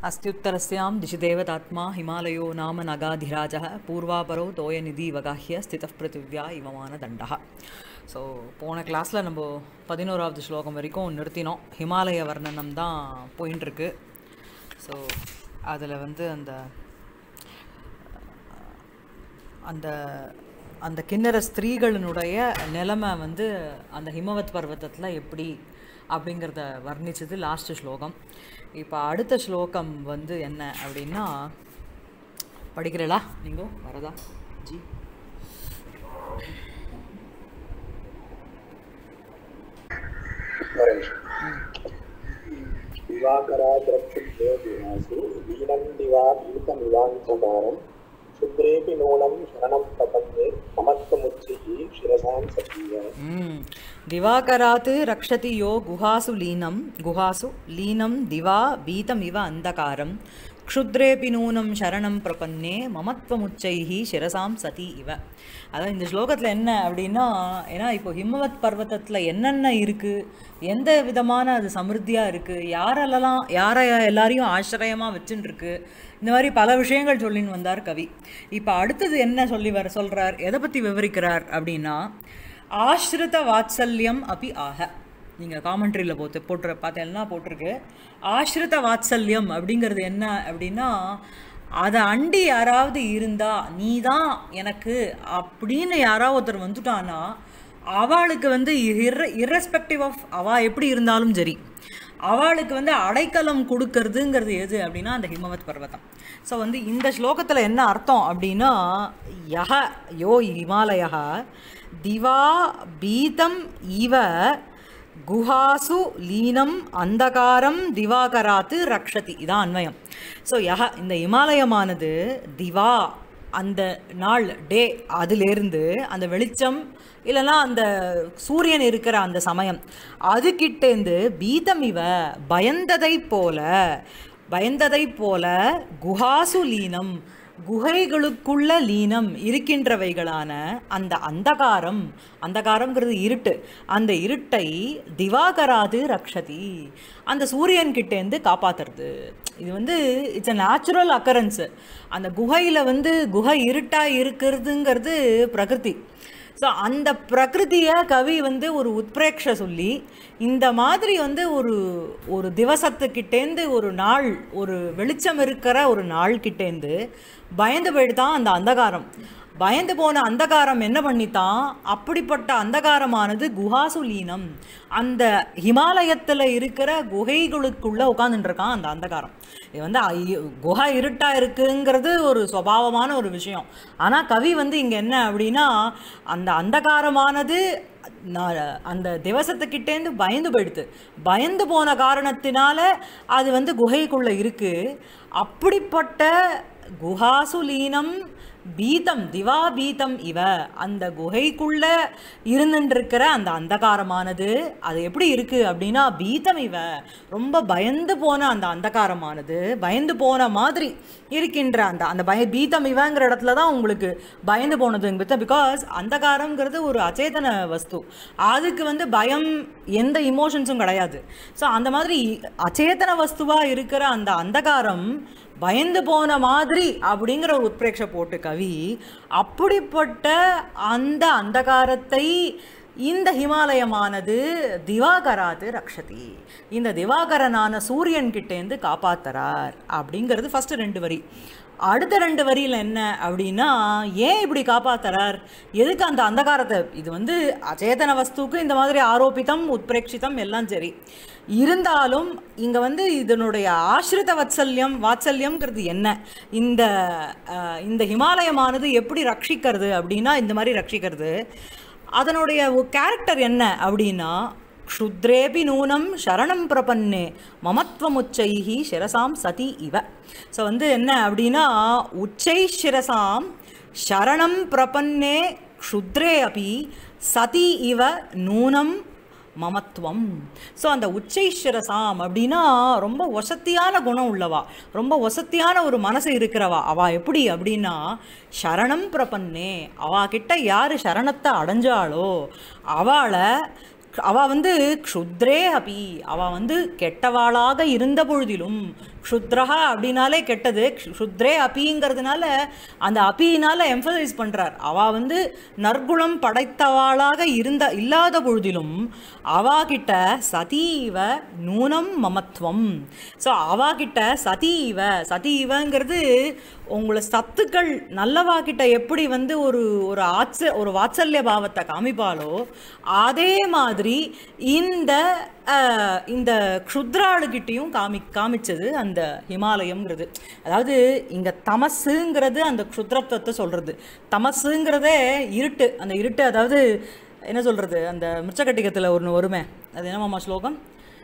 अस्त्युत्तरस्यां दिशि देवतात्मा हिमालयो नाम नगाधिराजः पूर्वापरो तोयनिधिवगाह्य स्थितः पृथिव्या इवमानदण्डः ஸோ போன கிளாஸில் நம்ம பதினோராவது ஸ்லோகம் வரைக்கும் நிறுத்தினோம் ஹிமாலய வர்ணனம் தான் போயின்னு இருக்கு ஸோ அதில் வந்து அந்த அந்த அந்த கிண்ணற ஸ்திரீகளினுடைய நிலைமை வந்து அந்த ஹிமவத் பர்வதத்தில் எப்படி அப்படிங்கிறத வர்ணிச்சது லாஸ்ட் ஸ்லோகம் இப்போ அடுத்த ஸ்லோகம் வந்து என்ன அப்படின்னா படிக்கிறீங்களா நீங்கள் வரதா ஜி दिवाकराद्रक्षुभ्यो दीनं दिवा गीतमिवाञ्चकारं शुद्रेऽपि नूनं शरणं प्रपन्ने ममत्वमुच्चैः शिरसां सखीय ம் திவாகராத் ரக்ஷதி யோ குஹாசு லீனம் குஹாசு லீனம் திவா பீதம் இவ அந்தகாரம் க்ஷுத்ரேபி நூனம் சரணம் பிரபன்னே மமத்வமுச்சைஹி சிரசாம் சதி இவ அதான் இந்த ஸ்லோகத்தில் என்ன அப்படின்னா ஏன்னா இப்போ ஹிமவத் பர்வதத்தில் என்னென்ன இருக்குது எந்த விதமான அது சமிருத்தியாக இருக்குது யாரெல்லாம் யாரை எல்லாரையும் ஆசிரியமாக வச்சுன்னு இருக்கு இந்த மாதிரி பல விஷயங்கள் சொல்லின்னு வந்தார் கவி இப்போ அடுத்தது என்ன சொல்லி வர சொல்கிறார் எதை பற்றி விவரிக்கிறார் அப்படின்னா ஆஸ்ரித வாத்சல்யம் அப்படி ஆக நீங்கள் காமெண்ட்ரியில் போட்டு போட்டுற பார்த்தேன்னா போட்டிருக்கு ஆஸ்ரித வாத்சல்யம் அப்படிங்கிறது என்ன அப்படின்னா அதை அண்டி யாராவது இருந்தா நீ தான் எனக்கு அப்படின்னு யாராவது ஒருத்தர் வந்துட்டானா அவளுக்கு வந்து இர் இர்ரெஸ்பெக்டிவ் ஆஃப் அவள் எப்படி இருந்தாலும் சரி அவளுக்கு வந்து அடைக்கலம் கொடுக்கறதுங்கிறது எது அப்படின்னா அந்த ஹிமவத் பர்வதம் ஸோ வந்து இந்த ஸ்லோகத்தில் என்ன அர்த்தம் அப்படின்னா யஹ யோ ஹிமாலயா திவா பீதம் இவ குஹாசு லீனம் அந்தகாரம் திவாகராத்து ரக்ஷதி இதான் அன்வயம் ஸோ யஹ இந்த இமாலயமானது திவா அந்த நாள் டே அதிலேருந்து அந்த வெளிச்சம் இல்லைன்னா அந்த சூரியன் இருக்கிற அந்த சமயம் அதுகிட்டேருந்து பீதம் இவ பயந்ததை போல பயந்ததை போல குஹாசு லீனம் குகைகளுக்குள்ள லீனம் இருக்கின்றவைகளான அந்த அந்தகாரம் அந்தகாரம்ங்கிறது இருட்டு அந்த இருட்டை திவாகராது ரக்ஷதி அந்த சூரியன் கிட்டேருந்து காப்பாத்துறது இது வந்து இட்ஸ் அ நேச்சுரல் அக்கரன்ஸு அந்த குகையில் வந்து குகை இருட்டாக இருக்கிறதுங்கிறது பிரகிருதி ஸோ அந்த பிரகிருதியை கவி வந்து ஒரு உத்பிரேக்ஷ சொல்லி இந்த மாதிரி வந்து ஒரு ஒரு திவசத்துக்கிட்டேந்து ஒரு நாள் ஒரு வெளிச்சம் இருக்கிற ஒரு நாள் கிட்டேந்து பயந்து போயிட்டு தான் அந்த அந்தகாரம் பயந்து போன அந்தகாரம் என்ன பண்ணித்தான் அப்படிப்பட்ட அந்தகாரமானது குஹாசுலீனம் அந்த ஹிமாலயத்தில் இருக்கிற குகைகளுக்குள்ளே உட்காந்துட்டுருக்கான் அந்த அந்தகாரம் இது வந்து ஐயோ குஹை இருட்டாக இருக்குங்கிறது ஒரு சுவாவமான ஒரு விஷயம் ஆனால் கவி வந்து இங்கே என்ன அப்படின்னா அந்த அந்தகாரமானது நான் அந்த திவசத்துக்கிட்டேருந்து பயந்து போயிடுது பயந்து போன காரணத்தினால அது வந்து குகைக்குள்ளே இருக்குது அப்படிப்பட்ட குஹாசுலீனம் பீதம் திவா பீதம் இவ அந்த குகைக்குள்ள இருந்துருக்கிற அந்த அந்தகாரமானது அது எப்படி இருக்கு அப்படின்னா பீதம் இவ ரொம்ப பயந்து போன அந்த அந்தகாரமானது பயந்து போன மாதிரி இருக்கின்ற அந்த அந்த பய பீதம் இவங்கிற இடத்துல தான் உங்களுக்கு பயந்து போனது பிகாஸ் அந்தகாரம்ங்கிறது ஒரு அச்சேதன வஸ்து அதுக்கு வந்து பயம் எந்த இமோஷன்ஸும் கிடையாது ஸோ அந்த மாதிரி அச்சேதன வஸ்துவாக இருக்கிற அந்த அந்தகாரம் பயந்து போன மாதிரி அப்படிங்கிற ஒரு உத்பிரேட்சை போட்டு கவி அப்படிப்பட்ட அந்த அந்தகாரத்தை இந்த ஹிமாலயமானது திவாகராது ரக்ஷதி இந்த திவாகரனான சூரியன் கிட்டேருந்து காப்பாத்துறார் அப்படிங்கிறது ஃபர்ஸ்ட் ரெண்டு வரி அடுத்த ரெண்டு வரியில் என்ன அப்படின்னா ஏன் இப்படி காப்பாத்துறார் எதுக்கு அந்த அந்தகாரத்தை இது வந்து அச்சேதன வஸ்துக்கு இந்த மாதிரி ஆரோபித்தம் உத்பிரேட்சிதம் எல்லாம் சரி இருந்தாலும் இங்கே வந்து இதனுடைய ஆசிரித வத்சல்யம் வாத்சல்யம்ங்கிறது என்ன இந்த இந்த ஹிமாலயமானது எப்படி ரட்சிக்கிறது அப்படின்னா இந்த மாதிரி ரட்சிக்கிறது அதனுடைய கேரக்டர் என்ன அப்படின்னா க்ஷுத்ரேபி நூனம் சரணம் பிரபன்னே மமத்வமுச்சைஹி சிரசாம் சதி இவ ஸோ வந்து என்ன அப்படின்னா உச்சை சிரசாம் சரணம் பிரபன்னே க்ஷுத்ரே அபி சதி இவ நூனம் மமத்துவம் ஸோ அந்த உச்சைஸ்வரசாம் அப்படின்னா ரொம்ப வசத்தியான குணம் உள்ளவா ரொம்ப வசத்தியான ஒரு மனசு இருக்கிறவா அவா எப்படி அப்படின்னா சரணம் பிரபன்னே அவா கிட்ட யார் சரணத்தை அடைஞ்சாளோ அவளை அவ வந்து க்ஷுத்ரே அபி அவ வந்து கெட்டவாளாக இருந்த பொழுதிலும் க்ஷுத்ரஹா அப்படின்னாலே கெட்டது க்ஷுத்ரே அபிங்கிறதுனால அந்த அபியினால எம்ஃபசைஸ் பண்றார் அவ வந்து நற்குணம் படைத்தவாளாக இருந்த இல்லாத பொழுதிலும் அவா கிட்ட சதீவ நூனம் மமத்துவம் ஸோ அவா கிட்ட சதீவ சதீவங்கிறது உங்களை சத்துக்கள் நல்லவா கிட்ட எப்படி வந்து ஒரு ஒரு ஆச்ச ஒரு வாத்சல்ய பாவத்தை காமிப்பாலோ அதே மாதிரி இந்த அஹ், இந்த க்ஷுத்ராளுகிட்டையும் காமி காமிச்சது அந்த ஹிமாலயம்ங்கிறது அதாவது இங்க தமசுங்கிறது அந்த க்ஷுத்ரத்துவத்தை சொல்றது தமசுங்கிறதே இருட்டு அந்த இருட்டு அதாவது என்ன சொல்றது அந்த மிருச்சகட்டிகத்தில் ஒன்று வருமே அது என்னமாம்மா ஸ்லோகம்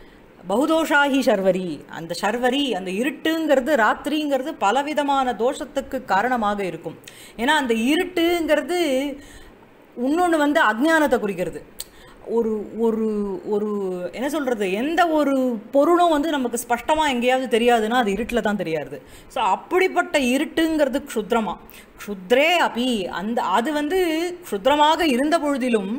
பகுதோஷாஹி சர்வரி அந்த சர்வரி அந்த இருட்டுங்கிறது ராத்திரிங்கிறது பலவிதமான தோஷத்துக்கு காரணமாக இருக்கும் ஏன்னா அந்த இருட்டுங்கிறது இன்னொன்று வந்து அஜ்ஞானத்தை குறிக்கிறது ஒரு ஒரு ஒரு என்ன சொல்கிறது எந்த ஒரு பொருளும் வந்து நமக்கு ஸ்பஷ்டமாக எங்கேயாவது தெரியாதுன்னா அது இருட்டில் தான் தெரியாது ஸோ அப்படிப்பட்ட இருட்டுங்கிறது க்ஷுத்ரமா க்ஷுத்ரே அபி அந்த அது வந்து க்ஷுத்ரமாக இருந்த பொழுதிலும்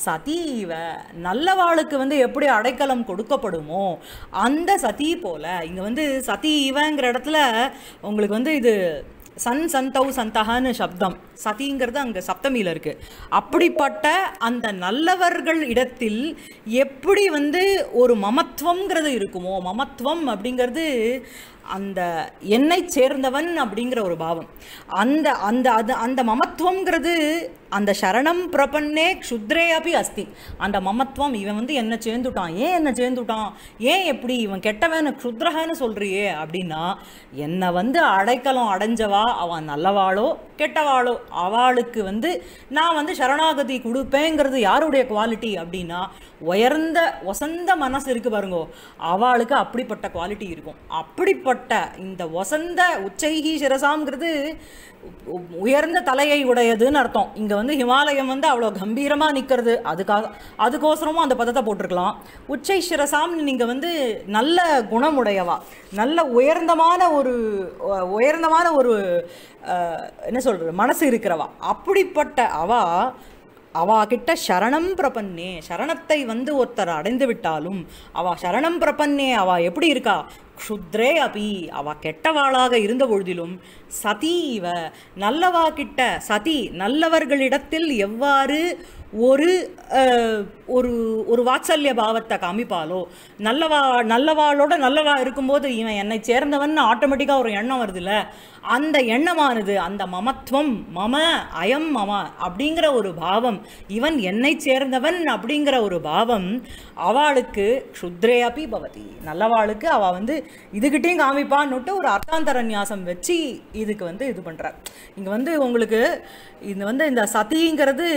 சதீவ நல்லவாளுக்கு வந்து எப்படி அடைக்கலம் கொடுக்கப்படுமோ அந்த சதி போல இங்கே வந்து சதீவங்கிற இடத்துல உங்களுக்கு வந்து இது சன் சந்தௌ சந்தகன்னு சப்தம் சதிங்கிறது அங்கே சப்தமியில் இருக்கு அப்படிப்பட்ட அந்த நல்லவர்கள் இடத்தில் எப்படி வந்து ஒரு மமத்துவங்கிறது இருக்குமோ மமத்துவம் அப்படிங்கிறது அந்த என்னை சேர்ந்தவன் அப்படிங்கிற ஒரு பாவம் அந்த அந்த அது அந்த மமத்துவங்கிறது அந்த சரணம் பிரபன்னே க்ஷுத்ரே அப்பி அஸ்தி அந்த மமத்துவம் இவன் வந்து என்ன சேர்ந்துட்டான் ஏன் என்ன சேர்ந்துட்டான் ஏன் எப்படி இவன் கெட்டவன் க்ஷுத்ரஹன்னு சொல்றியே அப்படின்னா என்னை வந்து அடைக்கலம் அடைஞ்சவா அவன் நல்லவாளோ கெட்டவாளோ அவளுக்கு வந்து நான் வந்து சரணாகதி கொடுப்பேங்கிறது யாருடைய குவாலிட்டி அப்படின்னா உயர்ந்த வசந்த மனசு இருக்கு பாருங்கோ அவளுக்கு அப்படிப்பட்ட குவாலிட்டி இருக்கும் அப்படிப்பட்ட இந்த வசந்த உச்சைகி சிரசாங்கிறது உ- உயர்ந்த தலையை உடையதுன்னு அர்த்தம் இங்க வந்து ஹிமாலயம் வந்து அவ்வளோ கம்பீரமா நிக்கிறது அதுக்காக அதுக்கோசரமும் அந்த பதத்தை போட்டிருக்கலாம் உச்சை சிரசாம்னு நீங்க வந்து நல்ல குணமுடையவா நல்ல உயர்ந்தமான ஒரு உ- உயர்ந்தமான ஒரு அஹ், என்ன சொல்றது மனசு இருக்கிறவா அப்படிப்பட்ட அவா அவா கிட்ட சரணம் பிரபன்னே சரணத்தை வந்து ஒருத்தர் அடைந்து விட்டாலும் அவ சரணம் பிரபன்னே அவ எப்படி இருக்கா க்ஷுத்ரே அபி அவ கெட்டவாளாக இருந்த பொழுதிலும் சதீவ நல்லவா கிட்ட சதி நல்லவர்களிடத்தில் எவ்வாறு ஒரு அஹ், ஒரு ஒரு வாத்சல்ய பாவத்தை காமிப்பாலோ நல்லவா நல்லவாளோட நல்லவா இருக்கும்போது இவன் என்னை சேர்ந்தவன் ஆட்டோமேட்டிக்காக ஒரு எண்ணம் வருதுல்ல அந்த எண்ணமானது அந்த மமத்துவம் மம அயம் மம அப்படிங்கிற ஒரு பாவம் இவன் என்னை சேர்ந்தவன் அப்படிங்கிற ஒரு பாவம் அவளுக்கு க்ஷுத்ரே அப்பி பவதி நல்லவாளுக்கு அவ வந்து இதுகிட்டையும் காமிப்பான்னுட்டு ஒரு அர்த்தாந்தர நியாசம் வச்சு இதுக்கு வந்து இது பண்றார் இங்க வந்து உங்களுக்கு இது வந்து இந்த சதிங்கிறது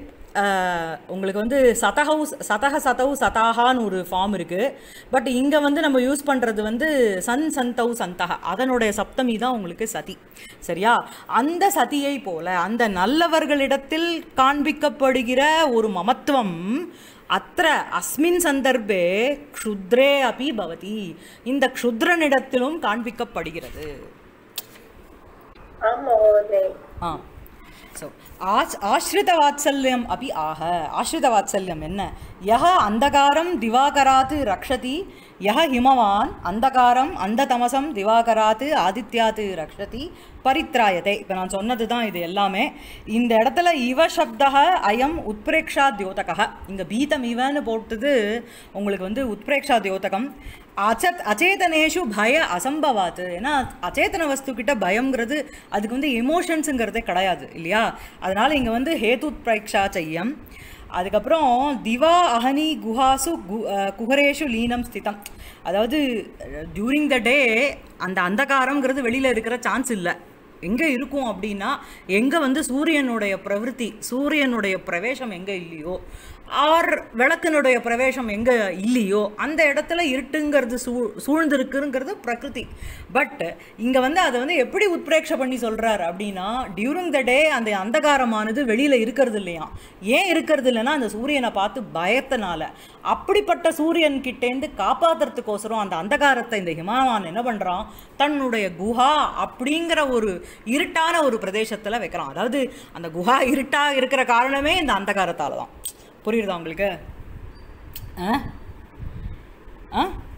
ஆஹ், உங்களுக்கு வந்து சதஹவு சதக சதவு சதாகான்னு ஒரு ஃபார்ம் இருக்கு பட் இங்க வந்து நம்ம யூஸ் பண்றது வந்து சன் சந்தௌ சந்தக அதனுடைய சப்தமி தான் உங்களுக்கு சதி சரியா அந்த சதியை போல அந்த நல்லவர்களிடத்தில் காண்பிக்கப்படுகிற ஒரு மமத்துவம் அத்த அஸ்மின் சந்தர்ப்பே க்ஷுத்ரே அபி பவதி இந்த க்ஷுத்ரனிடத்திலும் காண்பிக்கப்படுகிறது आं महोदय ஆ ஸோ ஆச் ஆஸ்ரித வாத்சல்யம் அப்படி ஆக ஆஸ்ரித வாத்சல்யம் என்ன யஹ அந்தகாரம் திவாகராத் ரக்ஷதி யஹ ஹிமவான் அந்தகாரம் அந்த தமசம் திவாகராத் ஆதித்யாத் ரக்ஷதி பரித்ராயதே இப்போ நான் சொன்னது தான் இது எல்லாமே இந்த இடத்துல இவ சப்தக அயம் உத்பிரேக்ஷா தியோதக இங்கே பீதம் இவன்னு போட்டது உங்களுக்கு வந்து உத்பிரேக்ஷா தியோதகம் அச்சத் அச்சேதனேஷு பய அசம்பவாத்து ஏன்னா அச்சேதன வஸ்து கிட்ட பயம்ங்கிறது அதுக்கு வந்து எமோஷன்ஸுங்கிறதே கிடையாது இல்லையா அதனால இங்கே வந்து ஹேதுத்பிரேக்ஷா செய்யம் அதுக்கப்புறம் திவா அஹனி குஹாசு கு அஹ், குஹரேஷு லீனம் ஸ்திதம் அதாவது டியூரிங் த டே அந்த அந்தகாரங்கிறது வெளியில் இருக்கிற சான்ஸ் இல்லை எங்கே இருக்கும் அப்படின்னா எங்கே வந்து சூரியனுடைய பிரவிற்த்தி சூரியனுடைய பிரவேசம் எங்கே இல்லையோ ஆர் விளக்கினுடைய பிரவேசம் எங்கே இல்லையோ அந்த இடத்துல இருட்டுங்கிறது சூ சூழ்ந்திருக்குங்கிறது பிரகிருதி பட் இங்கே வந்து அதை வந்து எப்படி உத்பிரேட்ச பண்ணி சொல்கிறார் அப்படின்னா டியூரிங் த டே அந்த அந்தகாரமானது வெளியில் இருக்கிறது இல்லையா ஏன் இருக்கிறது இல்லைன்னா அந்த சூரியனை பார்த்து பயத்தினால அப்படிப்பட்ட சூரியன் கிட்டேருந்து காப்பாத்துறதுக்கோசரம் அந்த அந்தகாரத்தை இந்த ஹிமாவான் என்ன பண்ணுறான் தன்னுடைய குஹா அப்படிங்கிற ஒரு இருட்டான ஒரு பிரதேசத்தில் வைக்கிறான் அதாவது அந்த குஹா இருட்டா இருக்கிற காரணமே இந்த அந்தகாரத்தால தான் புரியுதா உங்களுக்கு ஆ ஆ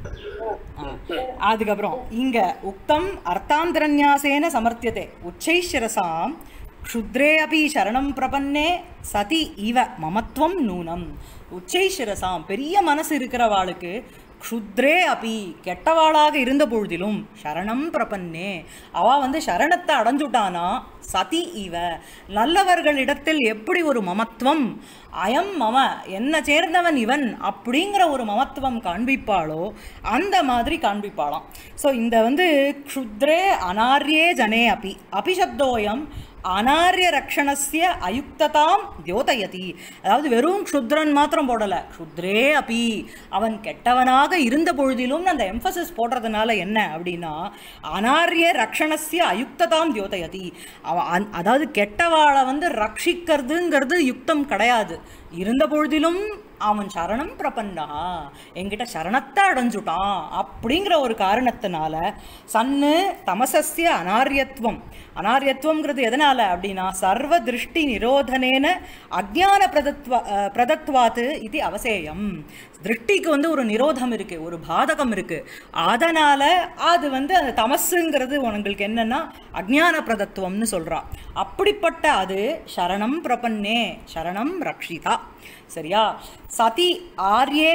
ஆ. அதுக்கப்புறம் இங்க உக்தம் அர்த்தாந்திரநியாசேன சமர்த்தியதே உச்சைஷிரசாம் க்ஷுத்ரே அபி சரணம் பிரபன்னே சதி இவ மமத்வம் நூனம் உச்சைஷிரசாம் பெரிய மனசு இருக்கிறவாளுக்கு க்ஷுத்ரே அபி கெட்டவாளாக இருந்த பொழுதிலும் சரணம் பிரபன்னே அவ வந்து சரணத்தை அடைஞ்சுட்டானா சதி இவ நல்லவர்களிடத்தில் எப்படி ஒரு மமத்துவம் அயம் மம என்ன சேர்ந்தவன் இவன் அப்படிங்கிற ஒரு மமத்துவம் காண்பிப்பாளோ அந்த மாதிரி காண்பிப்பாளாம் ஸோ இந்த வந்து க்ஷுத்ரே அனார்யே ஜனே அபி அபிசப்தோயம் அனார்ய ரக்ஷணஸ்ய அயுக்ததாம் தியோதயதி அதாவது வெறும் க்ஷுத்ரன் மாத்திரம் போடலை க்ஷுத்ரே அபி அவன் கெட்டவனாக இருந்த பொழுதிலும் அந்த எம்ஃபசிஸ் போடுறதுனால என்ன அப்படின்னா அனார்ய ரக்ஷணஸ்ய அயுக்ததாம் தியோதயதி அவன் அந்- அதாவது கெட்டவாளை வந்து ரட்சிக்கிறதுங்கிறது யுக்தம் கிடையாது இருந்த பொழுதிலும் அவன் சரணம் பிரபன்னா என்கிட்ட சரணத்தை அடைஞ்சுட்டான் அப்படிங்கிற ஒரு காரணத்தினால சன்னு தமசஸ்ய அனாரியத்துவம் அனாரியத்துவங்கிறது எதனால அப்படின்னா சர்வ திருஷ்டி நிரோதனேன அஜ்ஞான பிரதத்வ அஹ், பிரதத்வாத்து இது அவசேயம் திருஷ்டிக்கு வந்து ஒரு நிரோதம் இருக்கு ஒரு பாதகம் இருக்கு அதனால அது வந்து அந்த தமசுங்கிறது உங்களுக்கு என்னன்னா அஜ்ஞான பிரதத்துவம்னு சொல்றா அப்படிப்பட்ட அது சரணம் பிரபன்னே சரணம் ரக்ஷிதா சரியா சதி ஆர்யே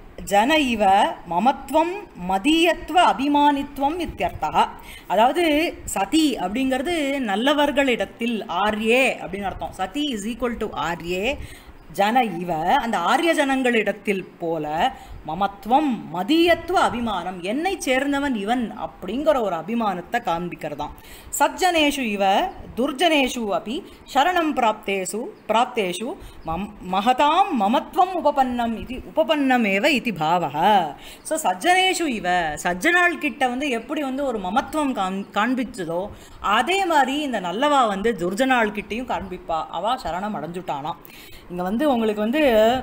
ஜன இவ மமத்வம் மதியத்துவ அபிமானித்துவம் இத்தியர்த்தா அதாவது சதி அப்படிங்கிறது நல்லவர்களிடத்தில் ஆர்யே அப்படின்னு அர்த்தம் சதி இஸ் ஈக்குவல் டு ஆர்யே ஜன இவ அந்த ஆரிய ஜனங்களிடத்தில் போல மமத்துவம் மதியத்துவ அபிமானம் என்னை சேர்ந்தவன் இவன் அப்படிங்கிற ஒரு அபிமானத்தை காண்பிக்கிறதாம் சஜ்ஜனேஷு இவ துர்ஜனேஷு அப்படி சரணம் பிராப்தேஷு பிராப்தேஷு மம் மகதாம் மமத்வம் உபபன்னம் இது உபபன்னமேவ இது பாவக ஸோ சஜ்ஜனேஷு இவ சஜ்ஜனாள் கிட்ட வந்து எப்படி வந்து ஒரு மமத்துவம் காண் காண்பிச்சதோ அதே மாதிரி இந்த நல்லவா வந்து துர்ஜனாள் கிட்டேயும் காண்பிப்பா அவா சரணம் அடைஞ்சுட்டானாம் இங்கே வந்து உங்களுக்கு வந்து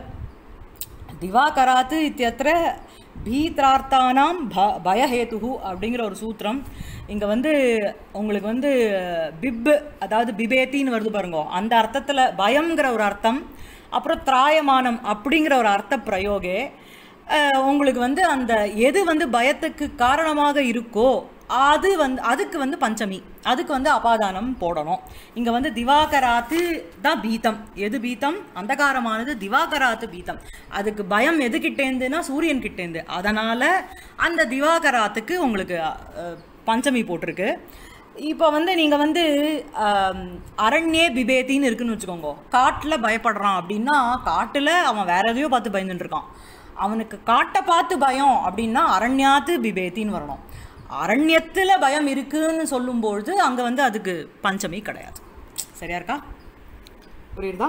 திவாகராத்து இத்தியத்திர பீத்ரார்த்தானாம் ப பயஹேது அப்படிங்கிற ஒரு சூத்திரம் இங்கே வந்து உங்களுக்கு வந்து பிப் அதாவது பிபேத்தின்னு வருது பாருங்க அந்த அர்த்தத்தில் பயம்ங்கிற ஒரு அர்த்தம் அப்புறம் திராயமானம் அப்படிங்கிற ஒரு அர்த்த பிரயோகே அஹ், உங்களுக்கு வந்து அந்த எது வந்து பயத்துக்கு காரணமாக இருக்கோ அது வந்து அதுக்கு வந்து பஞ்சமி அதுக்கு வந்து அபாதானம் போடணும் இங்கே வந்து திவாகராத்து தான் பீத்தம் எது பீத்தம் அந்தகாரமானது திவாகராத்து பீத்தம் அதுக்கு பயம் எதுகிட்டேருந்துன்னா சூரியன் கிட்டேருந்து அதனால் அந்த திவாகராத்துக்கு உங்களுக்கு அஹ், பஞ்சமி போட்டிருக்கு இப்போ வந்து நீங்கள் வந்து ஆம், அரண்யே பிபேத்தின்னு இருக்குன்னு வச்சுக்கோங்க காட்டில் பயப்படுறான் அப்படின்னா காட்டில் அவன் வேற எதையோ பார்த்து பயந்துட்டு இருக்கான் அவனுக்கு காட்டை பார்த்து பயம் அப்படின்னா அரண்யாத்து பிபேத்தின்னு வரணும் அரண்யத்தில் பயம் இருக்குன்னு சொல்லும்பொழுது அங்கே வந்து அதுக்கு பஞ்சமி கிடையாது சரியா இருக்கா புரியுதா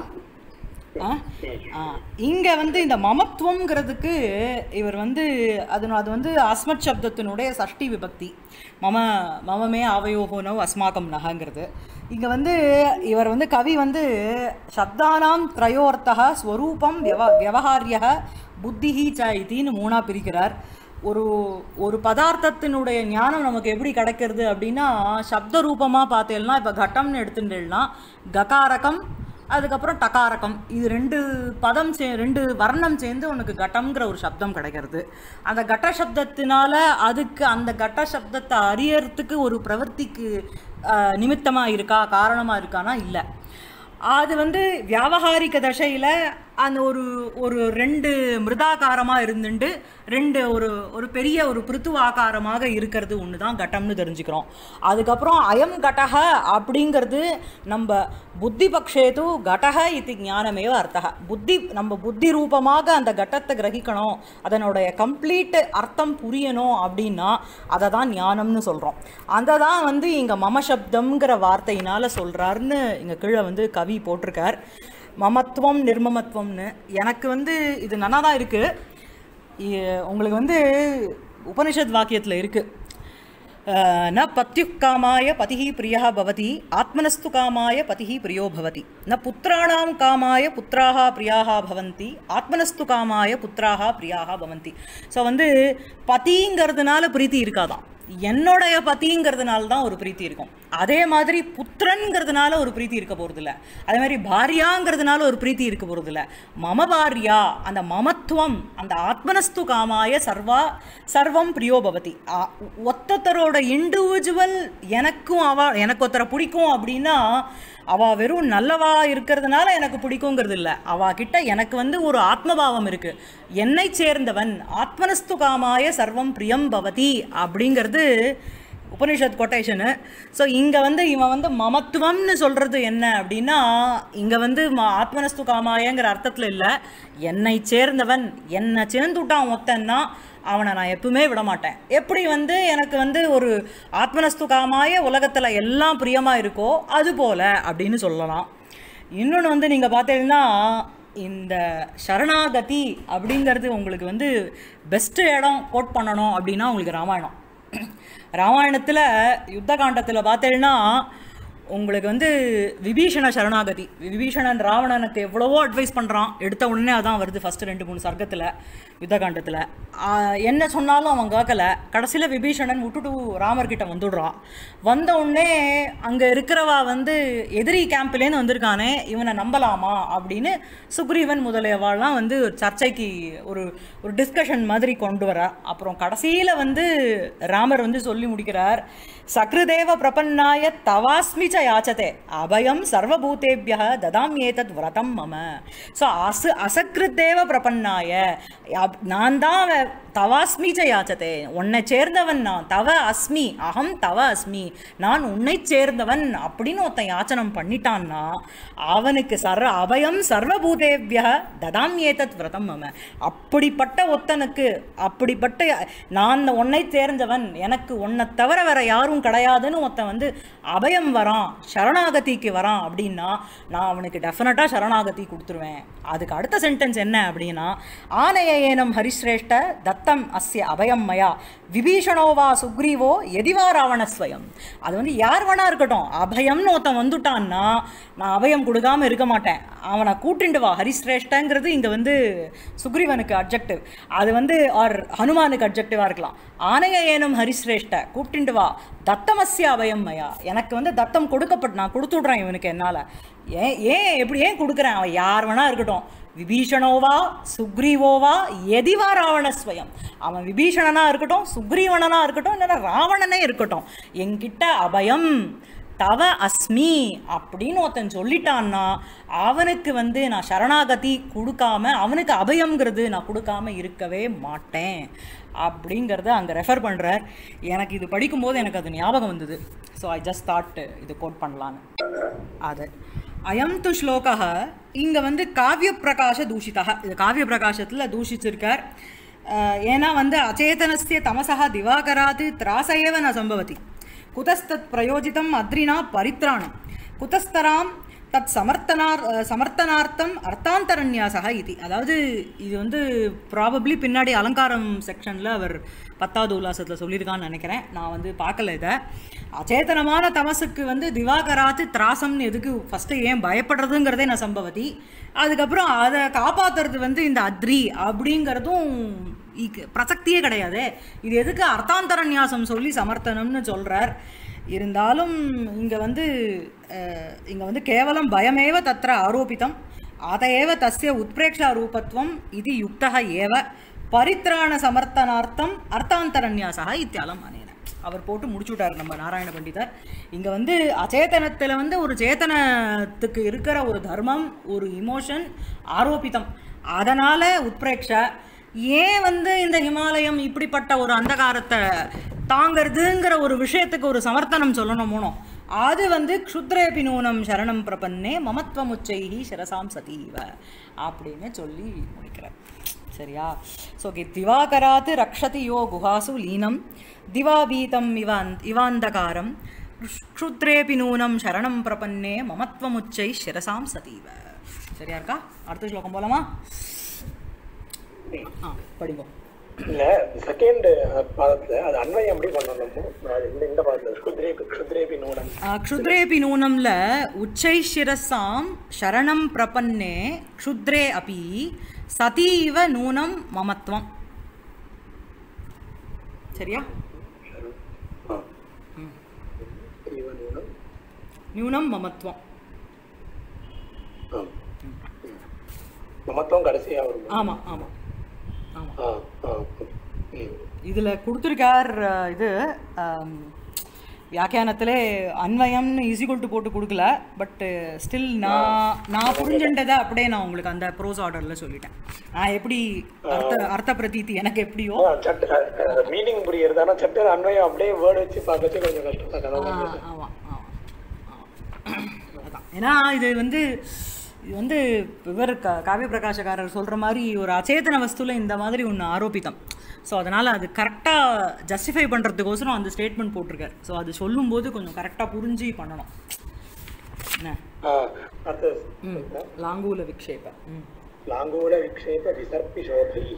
ஆ ஆ இங்கே வந்து இந்த மமத்துவங்கிறதுக்கு இவர் வந்து அது அது வந்து அஸ்மத் சப்தத்தினுடைய சஷ்டி விபக்தி மம மமமே ஆவயோகோனவ் அஸ்மாக்கம் நகங்கிறது இங்கே வந்து இவர் வந்து கவி வந்து சப்தானாம் திரையோர்த்தக ஸ்வரூபம் வியவ வியவஹாரிய புத்திஹி ச இதின்னு மூணாக பிரிக்கிறார் ஒரு ஒரு பதார்த்தத்தினுடைய ஞானம் நமக்கு எப்படி கிடைக்கிறது அப்படின்னா சப்த ரூபமாக பார்த்தேன்னா இப்போ கட்டம்னு எடுத்துட்டேன்னா ககாரகம் அதுக்கப்புறம் டகாரகம் இது ரெண்டு பதம் சே ரெண்டு வர்ணம் சேர்ந்து உனக்கு கட்டம்ங்கிற ஒரு சப்தம் கிடைக்கிறது அந்த கட்ட சப்தத்தினால அதுக்கு அந்த கட்ட சப்தத்தை அறியறதுக்கு ஒரு பிரவர்த்திக்கு நிமித்தமாக இருக்கா காரணமாக இருக்கானா இல்லை அது வந்து வியாபகாரிக தசையில் அந்த ஒரு ஒரு ரெண்டு மிருதாகாரமாக இருந்துட்டு ரெண்டு ஒரு ஒரு பெரிய ஒரு பிருத்துவாகாரமாக இருக்கிறது ஒன்று தான் கட்டம்னு தெரிஞ்சுக்கிறோம் அதுக்கப்புறம் அயம் கடக அப்படிங்கிறது நம்ம புத்தி பக்ஷேது கடக இது ஞானமேவ அர்த்தக புத்தி நம்ம புத்தி ரூபமாக அந்த கட்டத்தை கிரகிக்கணும் அதனுடைய கம்ப்ளீட் அர்த்தம் புரியணும் அப்படின்னா அதை தான் ஞானம்னு சொல்கிறோம் அதை தான் வந்து இங்கே மமசப்தம்ங்கிற வார்த்தையினால் சொல்கிறாருன்னு இங்கே கீழே வந்து கவி போட்டிருக்கார் மமத்துவம் நிர்மமத்துவம்னு எனக்கு வந்து இது நல்லா தான் இருக்குது உங்களுக்கு வந்து உபனிஷத் வாக்கியத்தில் இருக்குது ந பத்யுக் காமாய பதிஹி பிரியா பவதி ஆத்மனஸ்து காமாய பதிஹி பிரியோ பவதி ந புத்திராணாம் காமாய புத்திராக பிரியாக பவந்தி ஆத்மனஸ்து காமாய புத்திராக பிரியாக பவந்தி ஸோ வந்து பதிங்கிறதுனால பிரீத்தி இருக்காதான் என்னுடைய பத்திங்கிறதுனால தான் ஒரு பிரீத்தி இருக்கும் அதே மாதிரி புத்திரன்கிறதுனால ஒரு பிரீத்தி இருக்க போகிறதில்ல அதே மாதிரி பாரியாங்கிறதுனால ஒரு பிரீத்தி இருக்க போகிறதில்ல மம பாரியா அந்த மமத்துவம் அந்த ஆத்மனஸ்து காமாய சர்வா சர்வம் பிரியோ பவதி ஆ- ஒத்தொத்தரோட இண்டிவிஜுவல் எனக்கும் அவ எனக்கு ஒருத்தரை பிடிக்கும் அப்படின்னா அவ வெறும் நல்லவா இருக்கிறதுனால எனக்கு பிடிக்குங்கிறது இல்லை அவ கிட்ட எனக்கு வந்து ஒரு ஆத்மபாவம் இருக்கு என்னை சேர்ந்தவன் ஆத்மனஸ்து காமாய சர்வம் பிரியம் பவதி அப்படிங்கிறது உபனிஷத் கொட்டேஷனு ஸோ இங்கே வந்து இவன் வந்து மமத்துவம்னு சொல்கிறது என்ன அப்படின்னா இங்கே வந்து ம ஆத்மனஸ்து காமாயங்கிற அர்த்தத்தில் இல்லை என்னை சேர்ந்தவன் என்னை சேர்ந்துட்டான் ஒத்தன்னா அவனை நான் எப்பவுமே விட மாட்டேன் எப்படி வந்து எனக்கு வந்து ஒரு ஆத்மனஸ்து காமாய உலகத்தில் எல்லாம் பிரியமாக இருக்கோ அது போல அப்படின்னு சொல்லலாம் இன்னொன்று வந்து நீங்கள் பார்த்தீங்கன்னா இந்த சரணாகதி அப்படிங்கிறது உங்களுக்கு வந்து பெஸ்ட்டு இடம் கோட் பண்ணணும் அப்படின்னா உங்களுக்கு ராமாயணம் ராமாயணத்தில் யுத்த காண்டத்தில் பார்த்தீங்கன்னா உங்களுக்கு வந்து விபீஷண சரணாகதி விபீஷணன் ராவணனுக்கு எவ்வளவோ அட்வைஸ் பண்ணுறான் எடுத்த உடனே அதான் வருது ஃபஸ்ட்டு ரெண்டு மூணு சர்க்கத்தில் யுத்த காண்டத்தில் என்ன சொன்னாலும் அவன் கேட்கல கடைசியில் விபீஷணன் விட்டுட்டு ராமர்கிட்ட வந்துடுறான் வந்த உடனே அங்கே இருக்கிறவா வந்து எதிரி கேம்ப்லேருந்து வந்திருக்கானே இவனை நம்பலாமா அப்படின்னு சுக்ரீவன் முதலியவாள்லாம் வந்து ஒரு சர்ச்சைக்கு ஒரு ஒரு டிஸ்கஷன் மாதிரி கொண்டு வர அப்புறம் கடைசியில் வந்து ராமர் வந்து சொல்லி முடிக்கிறார் சக்ருதேவ பிரபன்னாய தவாஸ்மி ச யாச்சதே அபயம் சர்வபூதேபிய ததாம் ஏதத் விரதம் மம ஸோ அசு அசக்ருத்தேவ பிரபன்னாய அப்- நான் தான் அவ- தவாஸ்மி ச யாச்சதே உன்னை சேர்ந்தவன் நான் தவ அஸ்மி அகம் தவ அஸ்மி நான் உன்னை சேர்ந்தவன் அப்படின்னு ஒருத்தன் யாச்சனம் பண்ணிட்டான்னா அவனுக்கு சர்வ அபயம் சர்வபூதேபிய ததாம் ஏதத் விரதம் மம அப்படிப்பட்ட ஒத்தனுக்கு அப்படிப்பட்ட நான் உன்னை சேர்ந்தவன் எனக்கு உன்னை தவிர வேற யாரும் கிடையாதுன்னு ஒருத்தன் வந்து அபயம் வரான் சரணாகதிக்கு வரான் அப்படின்னா நான் அவனுக்கு டெஃபினட்டாக சரணாகதி கொடுத்துருவேன் அதுக்கு அடுத்த சென்டென்ஸ் என்ன அப்படின்னா ஆனைய ஏனம் ஹரிஸ்ரேஷ்ட தத்தம் அஸ்ய அபயம் மயா விபீஷணோவா சுக்ரீவோ எதிவா ராவணஸ்வயம் அது வந்து யார் வேணா இருக்கட்டும் அபயம்னு ஒருத்தன் வந்துட்டான்னா நான் அபயம் கொடுக்காம இருக்க மாட்டேன் அவனை கூட்டிண்டு வா ஹரிஸ்ரேஷ்டங்கிறது இங்கே வந்து சுக்ரீவனுக்கு அப்ஜெக்டிவ் அது வந்து ஆர் ஹனுமானுக்கு அப்ஜெக்டிவாக இருக்கலாம் ஆனைய ஏனும் ஹரிஸ்ரேஷ்ட கூப்பிட்டு வா தத்தமஸ்ய அபயம் மயா எனக்கு வந்து தத்தம் கொடுக்கப்பட்டு நான் கொடுத்து விட்றேன் இவனுக்கு என்னால் ஏன் ஏன் எப்படி ஏன் கொடுக்குறேன் அவன் யார் வேணா இருக்கட்டும் விபீஷணோவா சுக்ரீவோவா எதிவா ராவணஸ்வயம் அவன் விபீஷணனா இருக்கட்டும் சுக்ரீவனனா இருக்கட்டும் இல்லைன்னா ராவணனே இருக்கட்டும் என்கிட்ட அபயம் தவ அஸ்மி அப்படின்னு ஒருத்தன் சொல்லிட்டான்னா அவனுக்கு வந்து நான் சரணாகதி கொடுக்காம அவனுக்கு அபயம்ங்கிறது நான் கொடுக்காம இருக்கவே மாட்டேன் அப்படிங்கிறத அங்கே ரெஃபர் பண்ணுறார் எனக்கு இது படிக்கும்போது எனக்கு அது ஞாபகம் வந்தது ஸோ ஐ ஜஸ்ட் தாட் இது கோட் பண்ணலான்னு அது அயம் து ஸ்லோகः இங்கே வந்து காவிய பிரகாச தூஷிதா இது காவிய பிரகாசத்தில் தூஷிச்சிருக்கார் அஹ், ஏன்னா வந்து அச்சேதனஸ்ய தமசா திவாகராத் திராச ஏவ ந சம்பவதி குதஸ்தத் பிரயோஜிதம் அத்ரினா பரித்ராணம் குதஸ்தராம் தத் சமர்த்தனார் அஹ், சமர்த்தனார்த்தம் அர்த்தாந்தரநியாசக இது அதாவது இது வந்து ப்ராபப்ளி பின்னாடி அலங்காரம் செக்ஷனில் அவர் பத்தாவது உல்லாசத்தில் சொல்லியிருக்கான்னு நினைக்கிறேன் நான் வந்து பார்க்கல இதை அச்சேதனமான தமசுக்கு வந்து திவாகராத்து திராசம்னு எதுக்கு ஃபஸ்ட்டு ஏன் பயப்படுறதுங்கிறதே நான் சம்பவதி அதுக்கப்புறம் அதை காப்பாத்துறது வந்து இந்த அத்ரி அப்படிங்கிறதும் இக்கு- பிரசக்தியே கிடையாது இது எதுக்கு அர்த்தாந்தர நியாசம் சொல்லி சமர்த்தனம்னு சொல்கிறார் இருந்தாலும் இங்கே வந்து இங்கே வந்து கேவலம் பயமேவ தத்திர ஆரோபிதம் அதையேவ தஸ்ய உத்பிரேக்ஷா ரூபத்துவம் இது யுக்தः ஏவ பரித்ராண சமர்த்தனார்த்தம் அர்த்தாந்தரநியாசா இத்தியாலம் அனேன அவர் போட்டு முடிச்சுட்டார் நம்ம நாராயண பண்டிதர் இங்கே வந்து அச்சேதனத்தில் வந்து ஒரு சேத்தனத்துக்கு இருக்கிற ஒரு தர்மம் ஒரு இமோஷன் ஆரோபிதம் அதனால் உத்பிரேக்ஷா ஏன் வந்து இந்த ஹிமாலயம் இப்படிப்பட்ட ஒரு அந்தகாரத்தை தாங்கிறதுங்கிற ஒரு விஷயத்துக்கு ஒரு சமர்த்தனம் சொல்லணும் மூணும் அது வந்து க்ஷுத்ரேபி நூனம் சரணம் பிரபன்னே மமத்வமுச்சைஹி சிரசாம் சதீவ அப்படின்னு சொல்லி முடிக்கிறார் சரியா ஸோ திவாகராத் ரக்ஷதி யோ குஹாசு லீனம் திவாபீதம் இவான் இவாந்தகாரம் க்ஷுத்ரேபி நூனம் சரணம் பிரபன்னே மமத்வமுச்சை சிரசாம் சதீவ சரியா இருக்கா அடுத்த ஸ்லோகம் போலாமா ஆ படிப்போம் இல்ல செகண்ட் பாதத்துல அது அன்வயம் எப்படி பண்ணணும் அது இந்த இந்த பாதத்துல க்ஷுத்ரே க்ஷுத்ரேபி நூனம் க்ஷுத்ரேபி நூனம்ல உச்சை சிரசாம் சரணம் பிரபன்னே க்ஷுத்ரே அபி சதீவ நூனம் மமத்வம் சரியா நியூனம் மமத்துவம் ஆ. ம். மமத்துவம் கடைசியா வரும் ஆமாம் ஆமாம் ஆமாம் ஆ ஆ ம் இதில் கொடுத்துருக்கார் அஹ், இது ஆம், வியாக்கியானத்திலே அன்வயம்னு ஈஸிகொல்ட்டு போட்டு கொடுக்கல பட் ஸ்டில் நான் நான் புரிஞ்சுட்டதை அப்படியே நான் உங்களுக்கு அந்த ப்ரோஸ் ஆர்டரில் சொல்லிட்டேன் நான் எப்படி அர்த்த அர்த்த பிரதீதி எனக்கு எப்படியோ சட்டு மீனிங் புரியுறது ஆனா சட்டு அன்வயம் அப்படியே வேர்டு வச்சு பார்க்கச்சு கொஞ்சம் கஷ்டம் தான் கதை ஆ, புரியுது. ஆமாம் ஆமாம் அதான் ஏன்னா இது வந்து இது வந்து இவர் க காவிய பிரகாஷகாரர் சொல்கிற மாதிரி ஒரு அச்சேதன வஸ்துல இந்த மாதிரி ஒன்று ஆரோபித்தம் ஸோ அதனால் அது கரெக்டாக ஜஸ்டிஃபை பண்ணுறதுக்கோசரம் அந்த ஸ்டேட்மெண்ட் போட்டிருக்கார் ஸோ அது சொல்லும்போது கொஞ்சம் கரெக்டாக புரிஞ்சு பண்ணணும் என்ன ஆ, அடுத்தது ம் லாங்கூல விக்ஷேப ம் लाङ्गूल विक्षेप विसर्पिशोभैः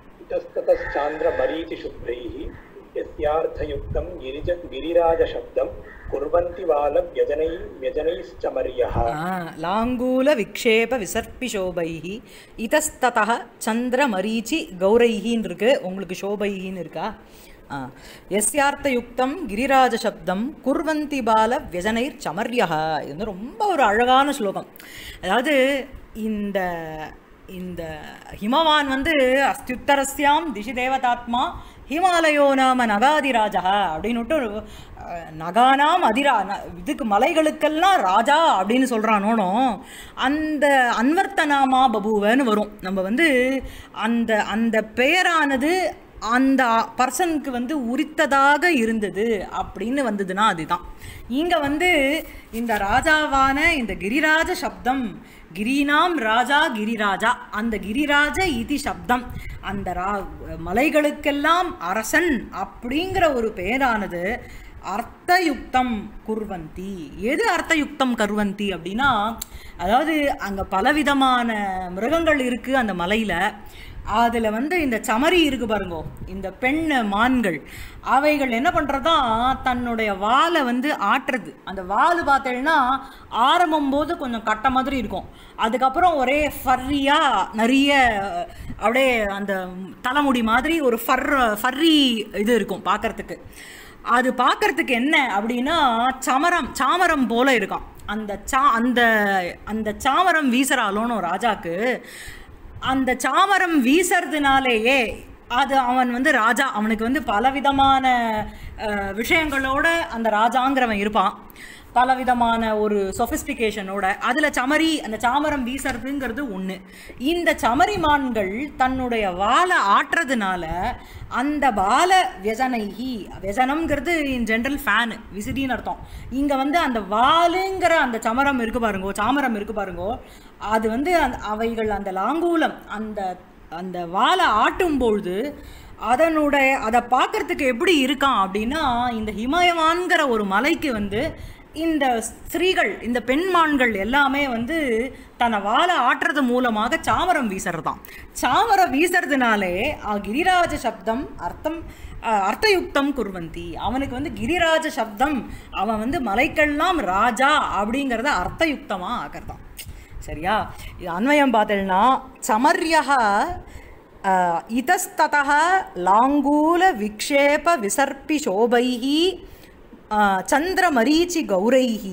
इतस्ततश्चान्द्रमरीचिशुभ्रैः यस्यार्थयुक्तं गिरिज गिरिराजशब्दं कुर्वन्ति बालव्यजनै व्यजनैश्चमर्यः ஆ, லாங்கூல விக்ஷேப விசர்ப்பி சோபைஹி இதஸ்ததः சந்திரமரீச்சி கௌரைஹின்னு இருக்கு உங்களுக்கு சோபைஹின்னு இருக்கா ஆ எஸ்யார்த்த யுக்தம் கிரிராஜ சப்தம் குர்வந்தி பால வியஜனைர் சமர்யா இது வந்து ரொம்ப ஒரு அழகான ஸ்லோகம் அதாவது இந்த இந்த ஹிமவான் வந்து அஸ்தியுத்தரஸ்யாம் திசி தேவதாத்மா ஹிமாலயோ நாம நகாதிராஜா அப்படின்னுட்டு அஹ், நகானாம் அதிரா ந- இதுக்கு மலைகளுக்கெல்லாம் ராஜா அப்படின்னு சொல்கிறானோனோ அந்த அன்வர்த்தனாமா பபுவன்னு வரும் நம்ம வந்து அந்த அந்த பெயரானது அந்த பர்சனுக்கு வந்து உரித்ததாக இருந்தது அப்படின்னு வந்ததுன்னா அதுதான் இங்கே வந்து இந்த ராஜாவான இந்த கிரிராஜ சப்தம் கிரீனாம் ராஜா கிரிராஜா அந்த கிரிராஜ இதி சப்தம் அந்த ரா மலைகளுக்கெல்லாம் அரசன் அப்படிங்கிற ஒரு பெயரானது அர்த்தயுக்தம் குர்வந்தி எது அர்த்தயுக்தம் கர்வந்தி அப்படின்னா அதாவது அங்கே பலவிதமான மிருகங்கள் இருக்குது அந்த மலையில் அதில் வந்து இந்த சமரி இருக்கு பாருங்கோ இந்த பெண் மான்கள் அவைகள் என்ன பண்ணுறதா தன்னுடைய வாலை வந்து ஆட்டுறது அந்த வால் பார்த்தேன்னா ஆரம்பம் போது கொஞ்சம் கட்ட மாதிரி இருக்கும் அதுக்கப்புறம் ஒரே ஃபர்ரியாக நிறைய அப்படியே அந்த தலைமுடி மாதிரி ஒரு ஃபர் ஃபர்ரி இது இருக்கும் பார்க்கறதுக்கு அது பார்க்கறதுக்கு என்ன அப்படின்னா சமரம் சாமரம் போல இருக்கான் அந்த சா அந்த அந்த சாமரம் வீசுறாலோன்னு ராஜாக்கு அந்த சாமரம் வீசுறதுனாலேயே அது அவன் வந்து ராஜா அவனுக்கு வந்து பலவிதமான அஹ், விஷயங்களோட அந்த ராஜாங்கிறவன் இருப்பான் பலவிதமான ஒரு சொஃபிஸ்டிகேஷனோட அதில் சமரி அந்த சாமரம் வீசுறதுங்கிறது ஒன்று இந்த சமரிமான்கள் தன்னுடைய வாலை ஆட்டுறதுனால அந்த பால வியஜனைகி வியஜனம்ங்கிறது இன் ஜென்ரல் ஃபேனு விசிறின்னு அர்த்தம் இங்கே வந்து அந்த வாலுங்கிற அந்த சமரம் இருக்கு பாருங்கோ சாமரம் இருக்கு பாருங்கோ அது வந்து அந்த அவைகள் அந்த லாங்கூலம் அந்த அந்த வாலை ஆட்டும் பொழுது அதனுடைய அதை பார்க்கறதுக்கு எப்படி இருக்கான் அப்படின்னா இந்த ஹிமயவான்கிற ஒரு மலைக்கு வந்து இந்த ஸ்திரீகள் இந்த பெண்மான்கள் எல்லாமே வந்து தன்னை வாழை ஆட்டுறது மூலமாக சாமரம் வீசுறதாம் சாமரம் வீசுறதுனாலே அஹ், கிரிராஜ சப்தம் அர்த்தம் அஹ், அர்த்தயுக்தம் குர்வந்தி அவனுக்கு வந்து கிரிராஜ சப்தம் அவன் வந்து மலைக்கெல்லாம் ராஜா அப்படிங்கிறத அர்த்தயுக்தமாக ஆக்கிறதான் சரியா இது அன்வயம் பார்த்தேன்னா சமர்யः அஹ், இதஸ்ததः லாங்கூல விக்ஷேப விசர்ப்பி சோபைः அஹ், சந்திரமரீச்சி கௌரைः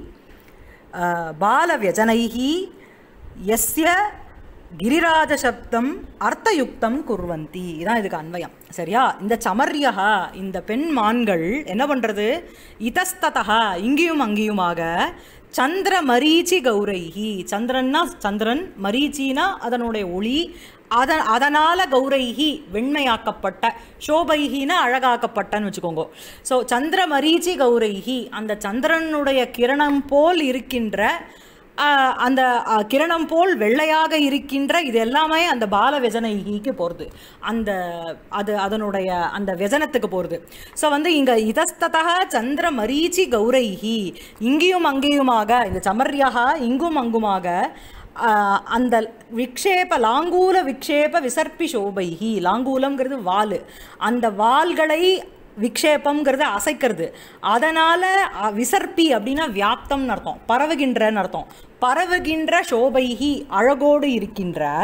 அஹ், பாலவியஜனைः எஸ்ய கிரிராஜசப்தம் அர்த்தயுக்தம் குர்வந்தி இதான் இதுக்கு அன்வயம் சரியா இந்த சமர்யக இந்த பெண் மான்கள் என்ன பண்ணுறது இதஸ்ததா இங்கேயும் அங்கேயுமாக சந்திர மரீச்சி கௌரைஹி சந்திரன்னா சந்திரன் மரீச்சினா அதனுடைய ஒளி அத அதனால் கௌரைஹி வெண்மையாக்கப்பட்ட சோபைஹின அழகாக்கப்பட்டன்னு வச்சுக்கோங்க ஸோ சந்திர மரீச்சி கௌரைஹி அந்த சந்திரனுடைய கிரணம் போல் இருக்கின்ற ஆஹ், அந்த ஆஹ், கிரணம் போல் வெள்ளையாக இருக்கின்ற இது எல்லாமே அந்த பால வெஜனைக்கு போகிறது அந்த அது அதனுடைய அந்த வெஜனத்துக்கு போகிறது ஸோ வந்து இங்கே இதஸ்ததா சந்திர மரீச்சி கௌரைஹி இங்கேயும் அங்கேயுமாக இந்த சமர்யாக இங்கும் அங்குமாக ஆஹ், அந்த விக்ஷேப லாங்கூல விக்ஷேப விசர்ப்பி சோபைஹி லாங்கூலம்ங்கிறது வால் அந்த வாள்களை விக்ஷேபம்ங்கிறது அசைக்கிறது அதனால் விசர்ப்பி அப்படின்னா வியாப்தம்னு அர்த்தம் பரவுகின்றன்னு அர்த்தம் பரவுகின்ற சோபைகி அழகோடு இருக்கின்ற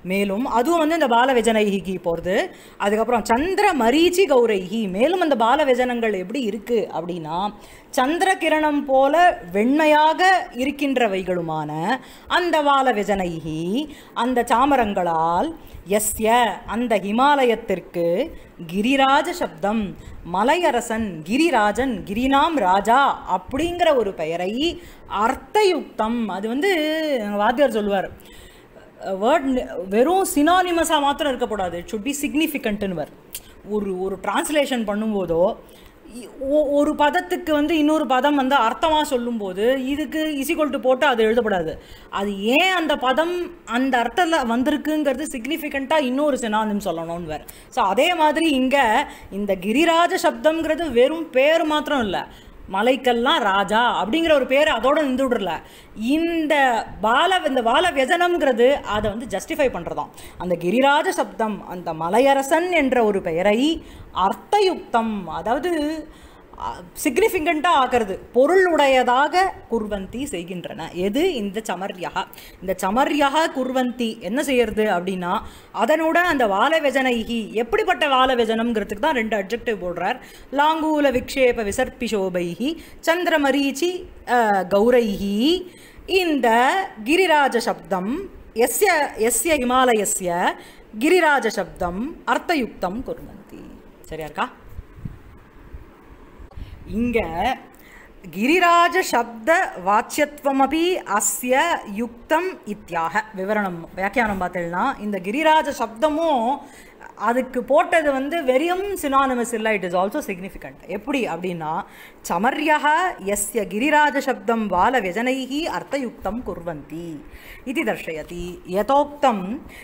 மேலும் அதுவும் வந்து இந்த பால விஜனைகி போகிறது அதுக்கப்புறம் சந்திர மரீச்சி கௌரைகி மேலும் அந்த பால விஜனங்கள் எப்படி இருக்கு அப்படின்னா சந்திர கிரணம் போல வெண்மையாக இருக்கின்றவைகளுமான அந்த வால விஜனைகி அந்த சாமரங்களால் எஸ்ய அந்த ஹிமாலயத்திற்கு கிரிராஜ சப்தம் மலையரசன் கிரிராஜன் கிரினாம் ராஜா அப்படிங்கிற ஒரு பெயரை அர்த்தயுக்தம் அது வந்து எங்க வாத்தியார் சொல்லுவார் வேர்ட் வெறும் சினானிமஸாக மாத்திரம் இருக்கக்கூடாது இட் சுட் பி சிக்னிஃபிகண்ட்டுன்னு வர் ஒரு ஒரு டிரான்ஸ்லேஷன் பண்ணும்போதோ இ- ஒ- ஒரு பதத்துக்கு வந்து இன்னொரு பதம் வந்து அர்த்தமாக சொல்லும்போது இதுக்கு இசிகொல்ட்டு போட்டு அது எழுதப்படாது அது ஏன் அந்த பதம் அந்த அர்த்தத்தில் வந்திருக்குங்கிறது சிக்னிஃபிகண்ட்டாக இன்னொரு சினானிம் சொல்லணும்னு வேறு ஸோ அதே மாதிரி இங்கே இந்த கிரிராஜ சப்தம்ங்கிறது வெறும் பேர் மாத்திரம் இல்லை மலைக்கெல்லாம் ராஜா அப்படிங்கிற ஒரு பேர் அதோட நின்றுடல இந்த பால இந்த பால வியஜனம்ங்கிறது அதை வந்து ஜஸ்டிஃபை பண்ணுறதாம் அந்த கிரிராஜ சப்தம் அந்த மலையரசன் என்ற ஒரு பெயரை அர்த்தயுக்தம் அதாவது சிக்னிஃபிகண்ட்டாக ஆக்கிறது பொருளுடையதாக குர்வந்தி செய்கின்றன எது இந்த சமர்யா இந்த சமர்யா குர்வந்தி என்ன செய்யறது அப்படின்னா அதனோட அந்த வாலவெஜனைகி எப்படிப்பட்ட வாலவெஜனம்ங்கிறதுக்கு தான் ரெண்டு அட்ஜெக்டிவ் போடுறார் லாங்கூல விக்ஷேப விசர்பிஷோபைகி சந்திரமரீச்சி அஹ், கௌரைஹி இந்த கிரிராஜ சப்தம் எஸ்ய எஸ்ய ஹிமாலயஸ்ய கிரிராஜ சப்தம் அர்த்தயுக்தம் குர்வந்தி சரியா இருக்கா இங்க गिरिराज शब्द वाच्यत्वमपि अस्य யுக்தம் இத்தியாக விவரணம் வியாக்கியானம் பார்த்தீங்கன்னா இந்த கிரிராஜ சப்தமும் அதுக்கு போட்டது வந்து வெறும் சினானிமஸ் இல்லை இட் இஸ் ஆல்சோ சிக்னிஃபிகண்ட் எப்படி அப்படின்னா சமர்யா எஸ்ய கிரிராஜ சப்தம் பால வியஜனைः அர்த்தயுக்தம் குர்வந்தி இது தர்ஷயதி யதோக்தம்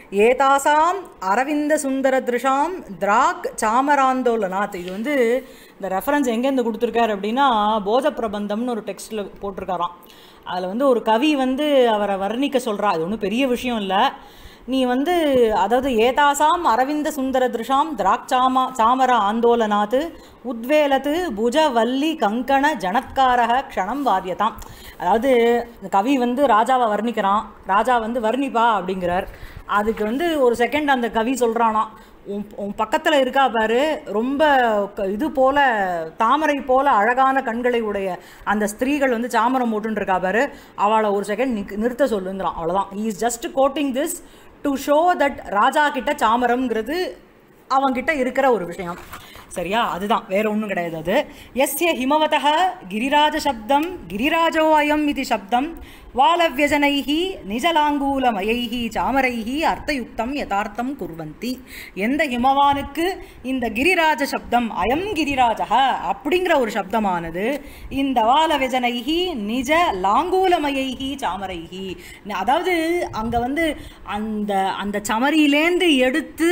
ஏதாசாம் அரவிந்த சுந்தரதிருஷாம் திராக் சாமராந்தோலனாத் இது வந்து இந்த ரெஃபரன்ஸ் எங்கேருந்து கொடுத்துருக்காரு அப்படின்னா போத பிரபந்தம்னு ஒரு டெக்ஸ்ட்டில் போட்டிருக்காராம் அதில் வந்து ஒரு கவி வந்து அவரை வர்ணிக்க சொல்கிறா அது ஒன்றும் பெரிய விஷயம் இல்லை நீ வந்து அதாவது ஏதாசாம் அரவிந்த சுந்தர திருஷாம் திராட்சாமா சாமர ஆந்தோலனாத் உத்வேலத்து புஜ வல்லி கங்கண ஜனத்காரக க்ஷணம் வாரியதாம் அதாவது இந்த கவி வந்து ராஜாவை வர்ணிக்கிறான் ராஜா வந்து வர்ணிப்பா அப்படிங்கிறார் அதுக்கு வந்து ஒரு செகண்ட் அந்த கவி சொல்கிறானாம் உன் உன் பக்கத்தில் இருக்கா பாரு ரொம்ப க- இது போல தாமரை போல அழகான கண்களை உடைய அந்த ஸ்திரீகள் வந்து சாமரம் போட்டுன்னு இருக்கா பாரு அவளை ஒரு செகண்ட் நிக் நிறுத்த சொல்லுங்கிறான் அவ்வளோதான் he is just quoting this to show that ராஜா கிட்ட சாமரம்ங்கிறது அவங்கிட்ட இருக்கிற ஒரு விஷயம் சரியா அதுதான் வேற ஒன்றும் கிடையாது அது எஸ்ய ஹிமவதः கிரிராஜ சப்தம் கிரிராஜோ அயம் இது சப்தம் வாலவ்யஜனைः நிஜலாங்கூலமயைः சாமரைः அர்த்தயுக்தம் யதார்த்தம் குர்வந்தி எந்த ஹிமவானுக்கு இந்த கிரிராஜ சப்தம் அயம் கிரிராஜக அப்படிங்கிற ஒரு சப்தமானது இந்த வாலவிஜனைஹி நிஜ லாங்கூலமயைஹி சாமரைஹி அதாவது அங்க வந்து அந்த அந்த சமரியிலேந்து எடுத்து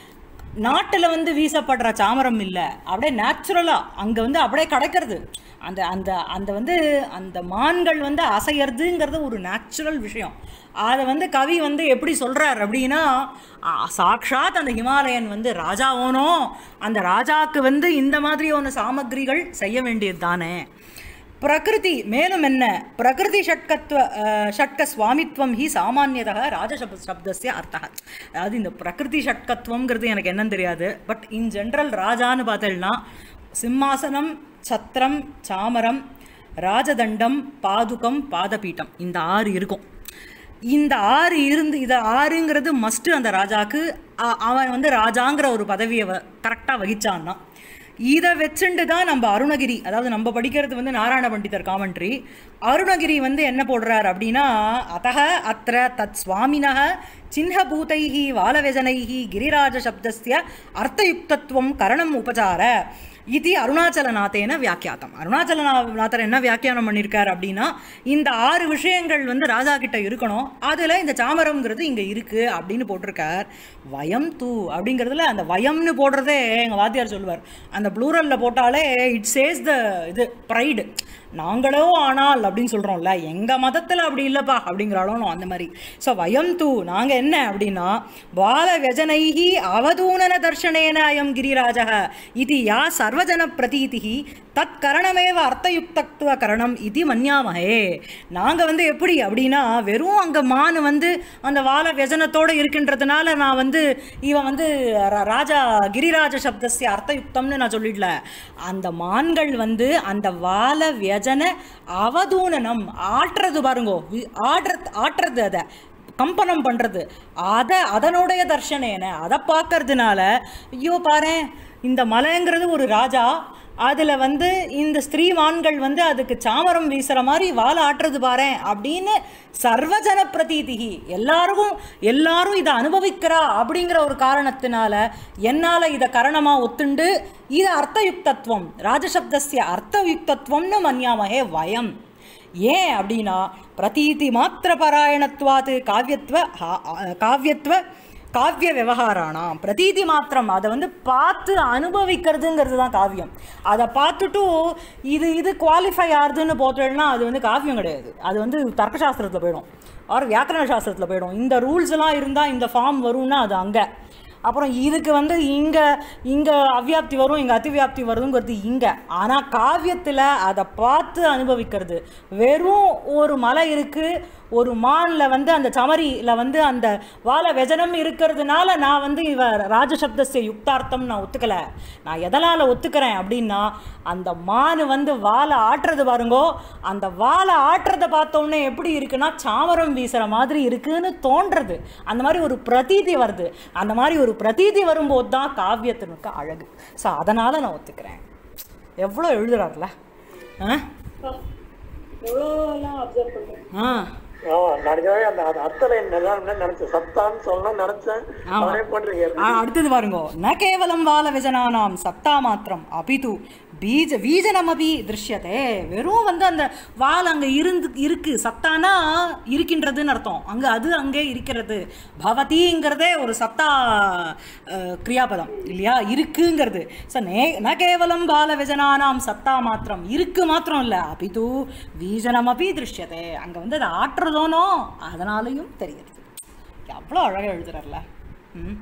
நாட்டில் வந்து வீசப்படுற சாமரம் இல்லை அப்படியே நேச்சுரலாக அங்கே வந்து அப்படியே கிடைக்கிறது அந்த அந்த அந்த வந்து அந்த மான்கள் வந்து அசையறதுங்கிறது ஒரு நேச்சுரல் விஷயம் அதை வந்து கவி வந்து எப்படி சொல்கிறார் அப்படின்னா ஆ, சாக்ஷாத் அந்த ஹிமாலயன் வந்து ராஜாவோனோ அந்த ராஜாக்கு வந்து இந்த மாதிரியான சாமக்கிரிகள் செய்ய வேண்டியது தானே பிரகிருதி மேலும் என்ன பிரகிருதி ஷட்கத்வ அஹ், ஷட்க சுவாமித்வம் ஹி சாமானியதக ராஜசப் சப்தஸ்ய அர்த்தः அதாவது இந்த பிரகிருதி ஷட்கத்வம்ங்கிறது எனக்கு என்னன்னு தெரியாது பட் இன் ஜென்ரல் ராஜான்னு பார்த்தேன்னா சிம்மாசனம் சத்திரம் சாமரம் ராஜதண்டம் பாதுகம் பாதபீட்டம் இந்த ஆறு இருக்கும் இந்த ஆறு இருந்து இதை ஆறுங்கிறது மஸ்ட்டு அந்த ராஜாக்கு அ- அவன் வந்து ராஜாங்கிற ஒரு பதவியை கரெக்டாக வகிச்சான்னா இதை வச்சுண்டு தான் நம்ம அருணகிரி அதாவது நம்ம படிக்கிறது வந்து நாராயண பண்டிதர் காமெண்ட்ரி அருணகிரி வந்து என்ன போடுறார் அப்படின்னா அத்தக அத்திர தத் சுவாமினக சின்ஹபூதைஹி வாலவெஜனைஹி கிரிராஜ சப்தஸ்ய அர்த்தயுக்தத்துவம் கரணம் உபசார இது அருணாச்சலநாதேன வியாக்கியாத்தம் அருணாச்சலநாதர் என்ன வியாக்கியானம் பண்ணியிருக்கார் அப்படின்னா இந்த ஆறு விஷயங்கள் வந்து ராஜா கிட்ட இருக்கணும் அதில் இந்த சாமரம்ங்கிறது இங்கே இருக்கு அப்படின்னு போட்டிருக்கார் வயம் தூ அப்படிங்கிறதுல அந்த வயம்னு போடுறதே எங்கள் வாத்தியார் சொல்லுவார் அந்த ப்ளூரலில் போட்டாலே இட் சேஸ் த இது ப்ரைடு நாங்களோ ஆனால் அப்படின்னு சொல்கிறோம்ல எங்கள் மதத்தில் அப்படி இல்லைப்பா அப்படிங்கிறாலும் அந்த மாதிரி ஸோ வயம் தூ நாங்கள் என்ன அப்படின்னா பால வியஜனைஹி அவதூனன தர்ஷனேன அயம் கிரிராஜக இது யா சர்வஜன பிரதீதிஹி தத் கரணமேவ அர்த்தயுக்தத்துவ கரணம் இது மன்யாமஹே நாங்கள் வந்து எப்படி அப்படின்னா வெறும் அங்கே மான் வந்து அந்த வால வியஜனத்தோடு இருக்கின்றதுனால நான் வந்து இவன் வந்து ர- ராஜா கிரிராஜ சப்தஸ்ய அர்த்தயுக்தம்னு நான் சொல்லிடல அந்த மான்கள் வந்து அந்த வால வியஜன அவதூனனம் ஆட்டுறது பாருங்கோ வி- ஆடுறது ஆட்டுறது அதை கம்பனம் பண்ணுறது அதை அதனுடைய தர்ஷனேன அதை பார்க்கறதுனால ஐயோ பாரேன் இந்த மலைங்கிறது ஒரு ராஜா அதில் வந்து இந்த ஸ்திரீமான்கள் வந்து அதுக்கு சாமரம் வீசுகிற மாதிரி வாழை ஆட்டுறது பாரேன் அப்படின்னு சர்வஜன பிரதீதிகி எல்லாருக்கும் எல்லாரும் இதை அனுபவிக்கிறா அப்படிங்கிற ஒரு காரணத்தினால என்னால் இதை கரணமாக ஒத்துண்டு இது அர்த்தயுக்தத்துவம் ராஜசப்தஸ்ய அர்த்தயுக்தத்துவம்னு மன்யாமஹே வயம் ஏன் அப்படின்னா பிரதீதி மாத்திர பாராயணத்துவாது காவியத்துவ ஹா- ஆ- காவியத்துவ காவிய விவகாரானாம் பிரதீதி மாத்திரம் அதை வந்து பார்த்து அனுபவிக்கிறதுங்கிறது தான் காவியம் அதை பார்த்துட்டு இது இது குவாலிஃபை ஆகுதுன்னு போட்டோம்னா அது வந்து காவியம் கிடையாது அது வந்து தர்க்கசாஸ்திரத்தில் போயிடும் ஆர் வியாக்கரண சாஸ்திரத்தில் போயிடும் இந்த ரூல்ஸ் எல்லாம் இருந்தால் இந்த ஃபார்ம் வரும்னா அது அங்கே அப்புறம் இதுக்கு வந்து இங்கே இங்கே அவ்வியாப்தி வரும் இங்கே அதிவியாப்தி வருதுங்கிறது இங்கே ஆனால் காவியத்தில் அதை பார்த்து அனுபவிக்கிறது வெறும் ஒரு மலை இருக்குது ஒரு மானில் வந்து அந்த சமரியில் வந்து அந்த வாழ வெஜனம் இருக்கிறதுனால நான் வந்து இவ ராஜசப்தஸ்ய யுக்தார்த்தம் நான் ஒத்துக்கலை நான் எதனால் ஒத்துக்கிறேன் அப்படின்னா அந்த மான் வந்து வாழை ஆட்டுறது பாருங்கோ அந்த வாழை ஆட்டுறதை பார்த்தோன்னே எப்படி இருக்குன்னா சாமரம் வீசுகிற மாதிரி இருக்குன்னு தோன்றது அந்த மாதிரி ஒரு பிரதீதி வருது அந்த மாதிரி ஒரு பிரதீதி வரும்போது தான் காவியத்தினுக்கு அழகு ஸோ அதனால் நான் ஒத்துக்கிறேன் எவ்வளோ எழுதுறாருல ஆ எவ்வளோலாம் அப்சர்வ் பண்ணுறேன் ஆ ஆமா நினைக்கவே அந்த அது அத்தனை நல்லா நினைச்சேன் சத்தான்னு சொல்லணும்னு நினைச்சேன் அவரே போட்டிருக்காரு ஆ, அடுத்தது பாருங்கோ ந கேவலம் வால விஜனானாம் சத்தா மாத்திரம் அபிது பீஜ வீஜனமபி திருஷ்யத்தே வெறும் வந்து அந்த வால் அங்கே இருந்து இருக்கு சத்தானா இருக்கின்றதுன்னு அர்த்தம் அங்கே அது அங்கே இருக்கிறது பவதிங்கிறதே ஒரு சத்தா அஹ், கிரியாபதம் இல்லையா இருக்குங்கிறது ஸோ நே ந கேவலம் பால விஜனானாம் சத்தா மாத்திரம் இருக்கு மாத்திரம் இல்லை அபிது வீஜனமபி திருஷ்யத்தே அங்கே வந்து அதை ஆட்டுறதோனோ அதனாலையும் தெரியுது எவ்வளோ அழகாக எழுதுறார்ல ம்.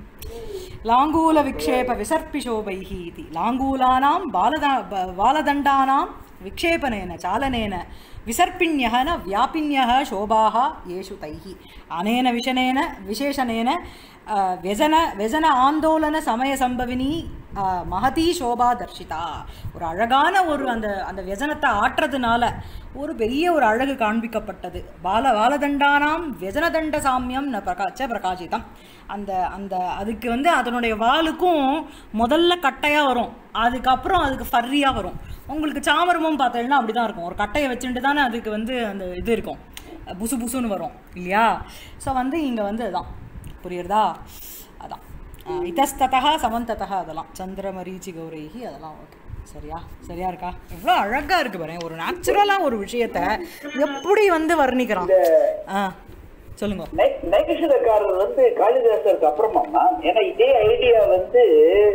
லாங்கூல விக்ஷேப விசர்ப்பிஷோபைः इति लाङ्गूलानां बालदा ब- बालदण्डानां विक्षेपनेन चालनेन विसर्पिण्यः न व्यापिन्यः शोभाः येषु तैः अनेन विशनेन विशेषणेन अ, व्यजन व्यजन ஆந்தோலன சமய சம்பவினி அ, மகதி சோபா தர்ஷிதா ஒரு அழகான ஒரு அந்த அந்த வியஜனத்தை ஆட்டுறதுனால ஒரு பெரிய ஒரு அழகு காண்பிக்கப்பட்டது பால பாலதண்டானாம் வியஜனதண்ட சாமியம் ந பிரகாச்ச பிரகாசிதம் அந்த அந்த அதுக்கு வந்து அதனுடைய வாலுக்கும் முதல்ல கட்டையாக வரும் அதுக்கப்புறம் அதுக்கு ஃபர்ரியாக வரும் உங்களுக்கு சாமரமும் பார்த்தீங்கன்னா அப்படி தான் இருக்கும் ஒரு கட்டையை வச்சுட்டு தானே அதுக்கு வந்து அந்த இது இருக்கும் புசு புசுன்னு வரும் இல்லையா ஸோ வந்து இங்கே வந்து அதுதான் புரியுறதா அதான் அஹ் இதஸ்ததா சமந்ததா அதெல்லாம் சந்திரமரீச்சி கௌரைகி அதெல்லாம் ஓகே சரியா சரியா இருக்கா எவ்வளோ அழகா இருக்கு பாருங்க ஒரு நேச்சுரலாக ஒரு விஷயத்த எப்படி வந்து வர்ணிக்கிறான் ஆ சொல்லுங்க நை- நைகேஸ்வரக்காரர் வந்து காளிதாசருக்கு அப்புறமா ஏன்னா இதே ஐடியா வந்து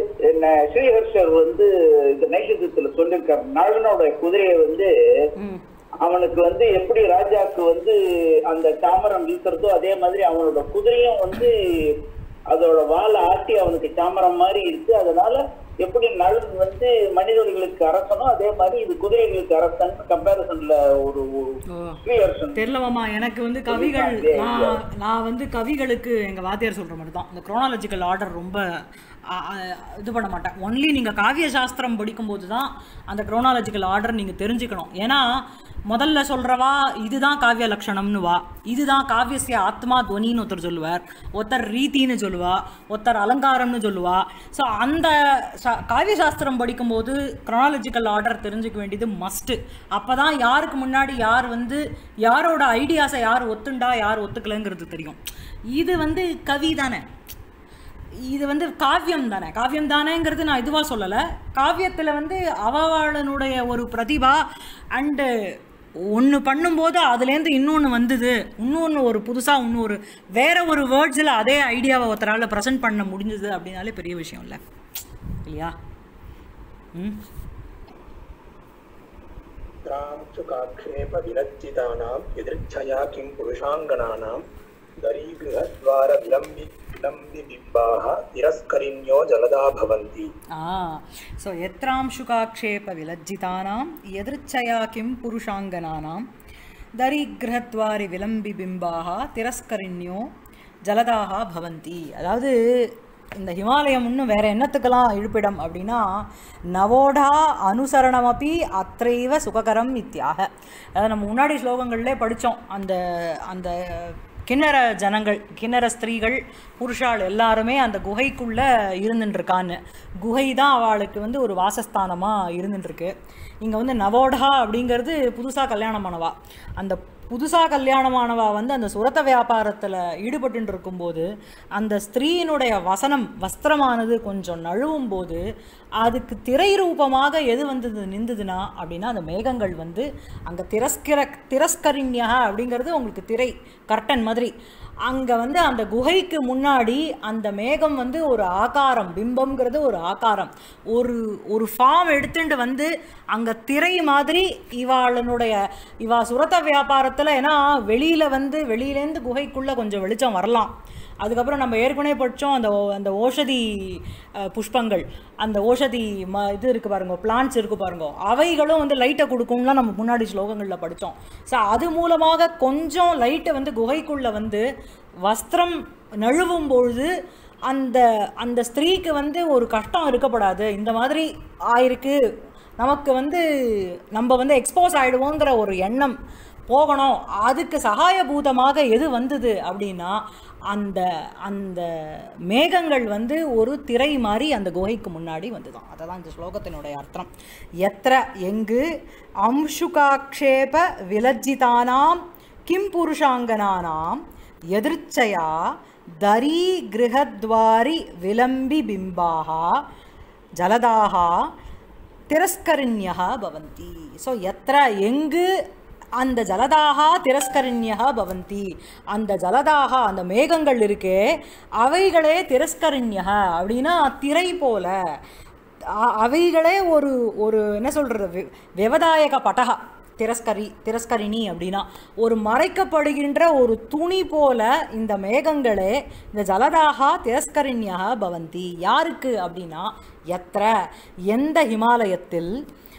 ந- ஸ்ரீஹர்ஷர் வந்து இந்த நைஷத்துல சொல்லியிருக்காரு நழனோட குதிரையை வந்து ம் அவனுக்கு வந்து எப்படி ராஜாக்கு வந்து அந்த தாமரம் வீசுறதோ அதே மாதிரி அவனோட குதிரையும் வந்து அதோட வாழை ஆட்டி அவனுக்கு தாமரம் மாதிரி இருக்கு அதனால எப்படி நலன் வந்து மனிதர்களுக்கு அரசனோ அதே மாதிரி இது குதிரைகளுக்கு அரசன் கம்பேரிசன்ல ஒரு ஒரு ஓ ஸ்ரீஹர்ஷன் தெரியலவாமா எனக்கு வந்து கவிகள் நான் நான் வந்து கவிகளுக்கு எங்கள் வாத்தியார் சொல்கிற மாதிரி தான் இந்த குரோனாலஜிக்கல் ஆர்டர் ரொம்ப ஆ, ஆ, இது பண்ண மாட்டேன் ஒன்லி நீங்கள் காவிய சாஸ்திரம் படிக்கும்போது தான் அந்த குரோனாலஜிக்கல் ஆர்டர் நீங்கள் தெரிஞ்சுக்கணும் ஏன்னா முதல்ல சொல்கிறவா இதுதான் காவிய லட்சணம்னு வா இதுதான் காவியசிய ஆத்மா துவனின்னு ஒருத்தர் சொல்லுவார் ஒருத்தர் ரீதின்னு சொல்லுவா ஒருத்தர் அலங்காரம்னு சொல்லுவா ஸோ அந்த சா- காவிய சாஸ்திரம் படிக்கும்போது குரோனாலஜிக்கல் ஆர்டர் தெரிஞ்சுக்க வேண்டியது மஸ்ட்டு அப்போ தான் யாருக்கு முன்னாடி யார் வந்து யாரோட ஐடியாஸை யார் ஒத்துண்டா யார் ஒத்துக்கலைங்கிறது தெரியும் இது வந்து கவி தானே இது வந்து காவியம் தானே காவியம் தானேங்கிறது நான் இதுவாக சொல்லலை காவியத்தில் வந்து அவவாளனுடைய ஒரு பிரதிபா அண்டு ஒன்று பண்ணும்போது அதுலேருந்து இன்னொன்று வந்தது இன்னொன்று ஒரு புதுசாக இன்னொரு வேற ஒரு வேர்ட்ஸில் அதே ஐடியாவை ஒருத்தரால் ப்ரெசென்ட் பண்ண முடிஞ்சது அப்படின்னாலே பெரிய விஷயம் இல்லை இல்லையா ம் यत्रांशुकाक्षेप विलज्जितानां यदृच्छया किं पुरुषाङ्गनानां दरीगृहद्वार विलम्बि विलम्बिबिम्बाः तिरस्करिण्यो जलदा भवन्ति ஆ ஸோ எத்ராம்சுகாக்ஷேப விலஜ்ஜிதானாம் எதிர்ச்சயா கிம் புருஷாங்கனானாம் தரிகிரத்வாரி விலம்பி பிம்பாக திரஸ்கரிண்யோ ஜலதாக பவந்தி அதாவது இந்த ஹிமாலயம் இன்னும் வேற என்னத்துக்கெல்லாம் இருப்பிடம் அப்படின்னா நவோடா அனுசரணமப்பி அத்தைவ சுககரம் இத்தியாக அதாவது நம்ம முன்னாடி ஸ்லோகங்கள்லே படித்தோம் அந்த அந்த கிண்ணற ஜனங்கள் கிண்ணற ஸ்திரீகள் புருஷாள் எல்லாருமே அந்த குகைக்குள்ள இருந்துட்டு இருக்கான்னு குகை தான் அவளுக்கு வந்து ஒரு வாசஸ்தானமாக இருந்துட்டு இருக்கு இங்கே வந்து நவோடா அப்படிங்கிறது புதுசாக கல்யாணமானவா அந்த புதுசாக கல்யாணமானவா வந்து அந்த சுரத்த வியாபாரத்தில் ஈடுபட்டு இருக்கும்போது அந்த ஸ்திரீயினுடைய வசனம் வஸ்திரமானது கொஞ்சம் நழுவும் போது அதுக்கு திரை ரூபமாக எது வந்தது நின்றுதுன்னா அப்படின்னா அந்த மேகங்கள் வந்து அங்கே திரஸ்கிர திரஸ்கரிண்யா அப்படிங்கிறது உங்களுக்கு திரை கர்டன் மாதிரி அங்கே வந்து அந்த குகைக்கு முன்னாடி அந்த மேகம் வந்து ஒரு ஆகாரம் பிம்பம்ங்கிறது ஒரு ஆகாரம் ஒரு ஒரு ஃபார்ம் எடுத்துட்டு வந்து அங்கே திரை மாதிரி இவாளனுடைய இவா சுரத்த வியாபாரத்தில் ஏன்னா வெளியில் வந்து வெளியிலேருந்து குகைக்குள்ளே கொஞ்சம் வெளிச்சம் வரலாம் அதுக்கப்புறம் நம்ம ஏற்கனவே படித்தோம் அந்த ஓ- அந்த ஓஷதி அஹ், புஷ்பங்கள் அந்த ஓஷதி ம இது இருக்குது பாருங்க பிளான்ட்ஸ் இருக்குது பாருங்க அவைகளும் வந்து லைட்டை கொடுக்கும்லாம் நம்ம முன்னாடி ஸ்லோகங்களில் படித்தோம் ஸோ அது மூலமாக கொஞ்சம் லைட்டை வந்து குகைக்குள்ளே வந்து வஸ்திரம் நழுவும் பொழுது அந்த அந்த ஸ்திரீக்கு வந்து ஒரு கஷ்டம் இருக்கப்படாது இந்த மாதிரி ஆயிருக்கு நமக்கு வந்து நம்ம வந்து எக்ஸ்போஸ் ஆகிடுவோங்கிற ஒரு எண்ணம் போகணும் அதுக்கு சகாயபூதமாக எது வந்தது அப்படின்னா அந்த அந்த மேகங்கள் வந்து ஒரு திரை மாதிரி அந்த குகைக்கு முன்னாடி வந்துதான் அதுதான் இந்த ஸ்லோகத்தினுடைய அர்த்தம் எத்திர எங்கு அம்சுகாக்ஷேப விலஜ்ஜிதானாம் கிம் புருஷாங்கனானாம் எதிர்ச்சையா தரி கிரகத்வாரி விலம்பி பிம்பாக ஜலதாக திரஸ்கரிண்யா பவந்தி ஸோ எத்திர எங்கு அந்த ஜலதாக திரஸ்கரிண்யா பவந்தி அந்த ஜலதாக அந்த மேகங்கள் இருக்கே அவைகளே திரஸ்கரிண்யா அப்படின்னா திரை போல அ- அவைகளே ஒரு ஒரு என்ன சொல்கிறது விவதாயக பட்டகா திரஸ்கரி திரஸ்கரிணி அப்படின்னா ஒரு மறைக்கப்படுகின்ற ஒரு துணி போல இந்த மேகங்களே இந்த ஜலதாக திரஸ்கரிணியாக பவந்தி யாருக்கு அப்படின்னா எத்திர எந்த ஹிமாலயத்தில்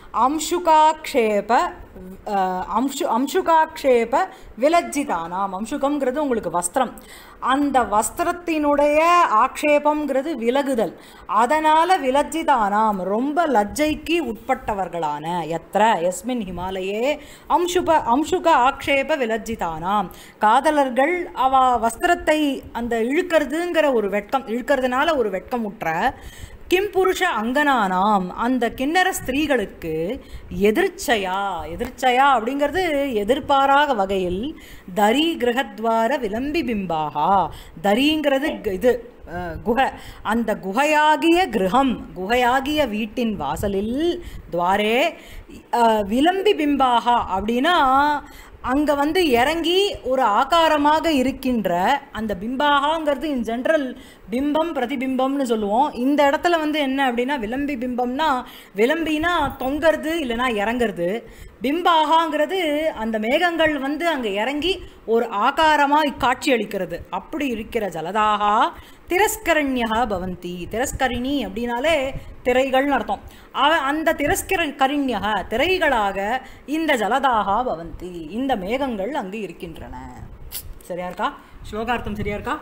அம்சுகாக்ஷேப அஹ், அம்சு அம்சுகாக்ஷேப விலஜ்ஜிதானாம் அம்சுகம்ங்கிறது உங்களுக்கு வஸ்திரம் அந்த வஸ்திரத்தினுடைய ஆக்ஷேபம்ங்கிறது விலகுதல் அதனால் விலஜ்ஜிதானாம் ரொம்ப லஜ்ஜைக்கு உட்பட்டவர்களான எத்திர எஸ்மின் ஹிமாலயே அம்சுப அம்சுக ஆக்ஷேப விலஜ்ஜிதானாம் காதலர்கள் அவ வஸ்திரத்தை அந்த இழுக்கிறதுங்கிற ஒரு வெட்கம் இழுக்கிறதுனால ஒரு வெட்கம் உற்ற கிம் புருஷ அங்கனானாம் அந்த கிண்ணற ஸ்திரீகளுக்கு எதிர்ச்சையா எதிர்ச்சையா அப்படிங்கிறது எதிர்பாராத வகையில் தரி கிரகத்வார விலம்பி பிம்பாகா தரிங்கிறது க- இது அஹ், குகை அந்த குகையாகிய கிரகம் குகையாகிய வீட்டின் வாசலில் துவாரே அஹ், விலம்பி பிம்பாகா அப்படின்னா அங்கே வந்து இறங்கி ஒரு ஆகாரமாக இருக்கின்ற அந்த பிம்பாகாங்கிறது இன் ஜென்ரல் பிம்பம் பிரதிபிம்பம்னு சொல்லுவோம் இந்த இடத்துல வந்து என்ன அப்படின்னா விளம்பி பிம்பம்னா விளம்பினா தொங்கறது இல்லைன்னா இறங்குறது பிம்பாகாங்கிறது அந்த மேகங்கள் வந்து அங்கே இறங்கி ஒரு ஆகாரமாக காட்சி அளிக்கிறது அப்படி இருக்கிற ஜலதாகா திரஸ்கரண்யா பவந்தி திரஸ்கரிணி அப்படின்னாலே திரைகள்னு அர்த்தம் அவ அந்த திரஸ்கர கரிண்யா திரைகளாக இந்த ஜலதாகா பவந்தி இந்த மேகங்கள் அங்கு இருக்கின்றன சரியா இருக்கா ஸ்லோகார்த்தம் சரியா இருக்கா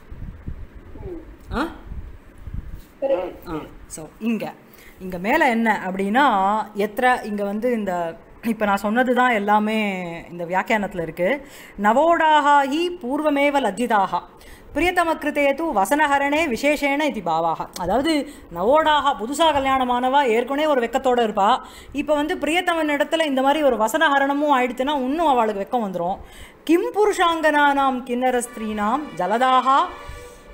ஆ ஆ ஸோ இங்கே இங்கே மேலே என்ன அப்படின்னா எத்திர இங்கே வந்து இந்த இப்போ நான் சொன்னது தான் எல்லாமே இந்த வியாக்கியானத்தில் இருக்குது நவோடாக ஹி பூர்வமேவ லஜ்ஜிதாக பிரியதம கிருத்தே தூ வசனஹரணே விசேஷேன இது பாவாக அதாவது நவோடாக புதுசாக கல்யாணமானவா ஏற்கனவே ஒரு வெக்கத்தோடு இருப்பா இப்போ வந்து பிரியத்தமன் இடத்துல இந்த மாதிரி ஒரு வசனஹரணமும் ஆயிடுத்துன்னா இன்னும் அவளுக்கு வெக்கம் வந்துடும் கிம் புருஷாங்கனானாம் கிண்ணற ஸ்திரீனாம் ஜலதாகா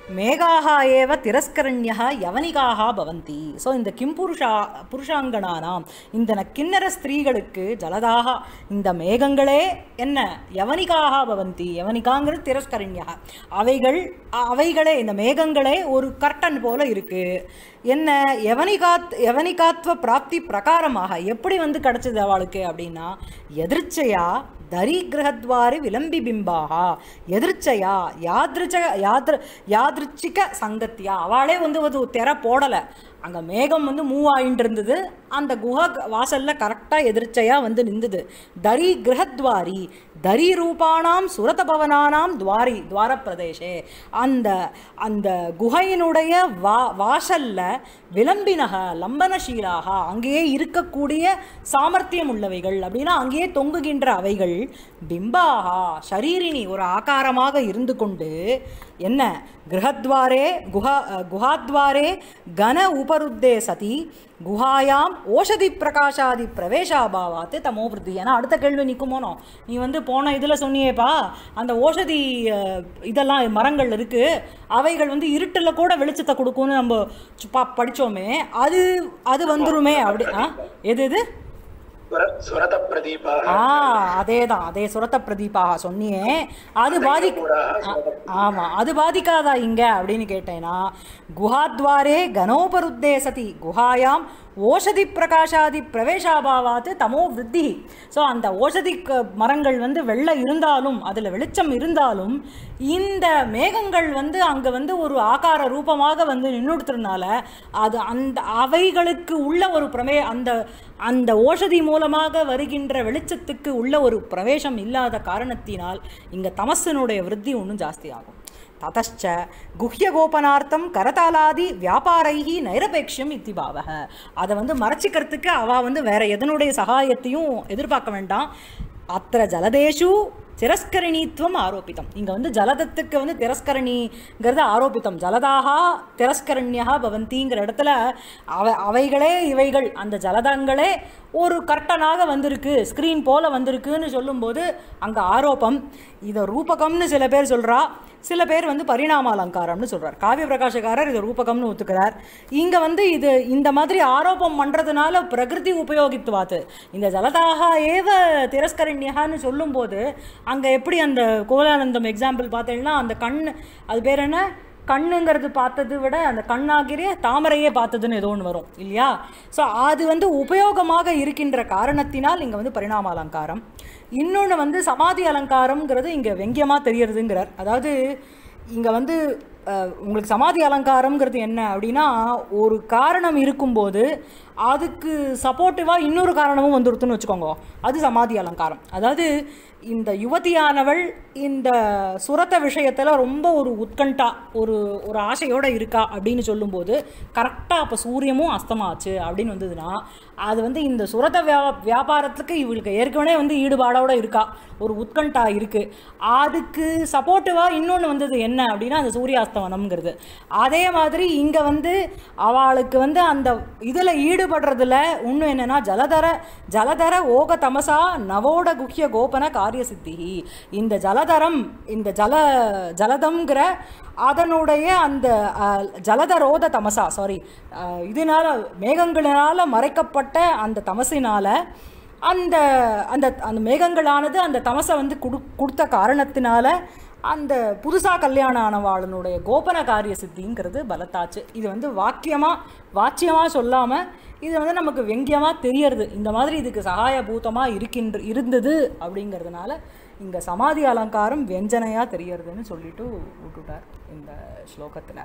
மேகாக ஏவ திரஸ்கரண்யா யவனிகாக பவந்தி ஸோ இந்த கிம்புருஷா புருஷாங்கனானாம் இந்த ந- கிண்ணற ஸ்திரீகளுக்கு ஜலதாக இந்த மேகங்களே என்ன யவனிகாக பவந்தி யவனிகாங்கிறது திரஸ்கரண்யா அவைகள் அவைகளே இந்த மேகங்களே ஒரு கர்டன் போல இருக்கு என்ன யவனிகாத் யவனிகாத்வ பிராப்தி பிரகாரமாக எப்படி வந்து கிடைச்சது அவளுக்கு அப்படின்னா எதிர்ச்சையா தரிகிரகத்வாரி விளம்பி பிம்பாகா எதிர்ச்சையா யாதிருச்ச யாதிர யாதிருச்சிக சங்கத்தியா அவளே வந்து ஒரு திரை போடலை அங்கே மேகம் வந்து மூவ் ஆயிட்டு இருந்தது அந்த குஹா வாசல்ல கரெக்டாக எதிர்ச்சையாக வந்து நின்றுது தரி கிரகத்வாரி தரி ரூபானாம் சுரத பவனானாம் துவாரி துவார பிரதேசே அந்த அந்த குகையினுடைய வா வாசல்ல விளம்பினக லம்பனசீலாக அங்கேயே இருக்கக்கூடிய சாமர்த்தியம் உள்ளவைகள் அப்படின்னா அங்கேயே தொங்குகின்ற அவைகள் பிம்பாகா ஷரீரினி ஒரு ஆகாரமாக இருந்து கொண்டு என்ன கிரகத்வாரே குஹா குஹாத்வாரே கன உபருத்தே சதி குஹாயாம் ஓஷதி பிரகாஷாதி பிரவேசாபாவாத்து தமோ விருத்தி ஏன்னா அடுத்த கேள்வி நிற்குமோனோ நீ வந்து போன இதில் சொன்னியேப்பா அந்த ஓஷதி அஹ், இதெல்லாம் மரங்கள் இருக்கு அவைகள் வந்து இருட்டில் கூட வெளிச்சத்தை கொடுக்கும்னு நம்ம சுப்பா படிச்சோமே அது அது வந்துருமே அப்படி ஆ எது எது சுர- சுரத பிரதீபா ஆ அதே தான் அதே சுரத்த பிரதீபாக சொன்னியே அது பாதி ஆ- ஆமா அது பாதிக்காதா இங்க அப்படின்னு கேட்டேன்னா குஹாத்வாரே கனோபருத்தே சதி குஹாயாம் ஓஷதி பிரகாஷாதி பிரவேசாபாவாத்து தமோ விருத்தி ஸோ அந்த ஓஷதி க- மரங்கள் வந்து வெள்ளை இருந்தாலும் அதில் வெளிச்சம் இருந்தாலும் இந்த மேகங்கள் வந்து அங்கே வந்து ஒரு ஆகார ரூபமாக வந்து நின்றுடுறதுனால அது அந்த அவைகளுக்கு உள்ள ஒரு பிரமே அந்த அந்த ஓஷதி மூலமாக வருகின்ற வெளிச்சத்துக்கு உள்ள ஒரு பிரவேசம் இல்லாத காரணத்தினால் இங்கே தமசனுடைய விருத்தி இன்னும் ஜாஸ்தி ஆகும் ததச்ச குஹ்யகோபனார்த்தம் கரதாலாதி வியாபாரைஹி நைரபேக்ஷம் இத்திபாவக அதை வந்து மறைச்சிக்கிறதுக்கு அவ வந்து வேற எதனுடைய சகாயத்தையும் எதிர்பார்க்க வேண்டாம் அத்திர ஜலதேஷு திரஸ்கரணித்துவம் ஆரோபித்தம் இங்கே வந்து ஜலதத்துக்கு வந்து திரஸ்கரணிங்கிறது ஆரோபித்தம் ஜலதாகா திரஸ்கரண்யா பவந்திங்கிற இடத்துல அவ அவைகளே இவைகள் அந்த ஜலதங்களே ஒரு கர்ட்டனாக வந்திருக்கு ஸ்க்ரீன் போல வந்திருக்குன்னு சொல்லும்போது அங்கே ஆரோபம் இதை ரூபகம்னு சில பேர் சொல்றா சில பேர் வந்து பரிணாம அலங்காரம்னு சொல்றார் காவிய பிரகாஷகாரர் இதை ரூபகம்னு ஒத்துக்கிறார் இங்க வந்து இது இந்த மாதிரி ஆரோபம் பண்றதுனால பிரகிருதி உபயோகித்துவாத்து இந்த ஜலதாக ஏவ திரஸ்கரண்யகான்னு சொல்லும்போது அங்க எப்படி அந்த கோலானந்தம் எக்ஸாம்பிள் பார்த்தீங்கன்னா அந்த கண் அது பேர் என்ன கண்ணுங்கிறது பார்த்ததை விட அந்த கண்ணாகிரிய தாமரையே பார்த்ததுன்னு ஏதோ ஒன்று வரும் இல்லையா ஸோ அது வந்து உபயோகமாக இருக்கின்ற காரணத்தினால் இங்கே வந்து பரிணாம அலங்காரம் இன்னொன்று வந்து சமாதி அலங்காரம்ங்கிறது இங்கே வெங்கியமாக தெரியறதுங்கிறார் அதாவது இங்கே வந்து அஹ், உங்களுக்கு சமாதி அலங்காரம்ங்கிறது என்ன அப்படின்னா ஒரு காரணம் இருக்கும்போது அதுக்கு சப்போர்ட்டிவாக இன்னொரு காரணமும் வந்துருத்துன்னு வச்சுக்கோங்க அது சமாதி அலங்காரம் அதாவது இந்த யுவதியானவள் இந்த சுரத்த விஷயத்தில் ரொம்ப ஒரு உத்கண்டா ஒரு ஒரு ஆசையோடு இருக்கா அப்படின்னு சொல்லும்போது கரெக்டாக அப்போ சூரியமும் அஸ்தமாச்சு அப்படின்னு வந்ததுன்னா அது வந்து இந்த சுரத்த வியா வியாபாரத்துக்கு இவளுக்கு ஏற்கனவே வந்து ஈடுபாடோட இருக்கா ஒரு உத்கண்டா இருக்குது அதுக்கு சப்போர்ட்டிவாக இன்னொன்று வந்தது என்ன அப்படின்னா அந்த சூரியாஸ்தமனம்ங்கிறது அதே மாதிரி இங்கே வந்து அவளுக்கு வந்து அந்த இதில் ஈடுபடுறதுல இன்னும் என்னன்னா ஜலதர ஜலதர ஓக தமசா நவோட குஹ்ய கோபன காரிய சித்தி இந்த ஜலதரம் இந்த ஜல ஜலதம்ங்கிற அதனுடைய அந்த அஹ், ஜலதரோத தமசா சாரி இதனால மேகங்களினால மறைக்கப்பட்ட அந்த தமசினால அந்த அந்த அந்த மேகங்களானது அந்த தமசை வந்து குடு கொடுத்த காரணத்தினால அந்த புதுசாக கல்யாணம் ஆனவாளனுடைய கோபன காரிய சித்திங்கிறது பலத்தாச்சு இது வந்து வாக்கியமாக வாச்சியமாக சொல்லாமல் இது வந்து நமக்கு வெங்கியமாக தெரியறது இந்த மாதிரி இதுக்கு சகாயபூதமாக இருக்கின்ற இருந்தது அப்படிங்கிறதுனால இங்கே சமாதி அலங்காரம் வெஞ்சனையாக தெரியறதுன்னு சொல்லிட்டு விட்டுட்டார் இந்த ஸ்லோகத்தில்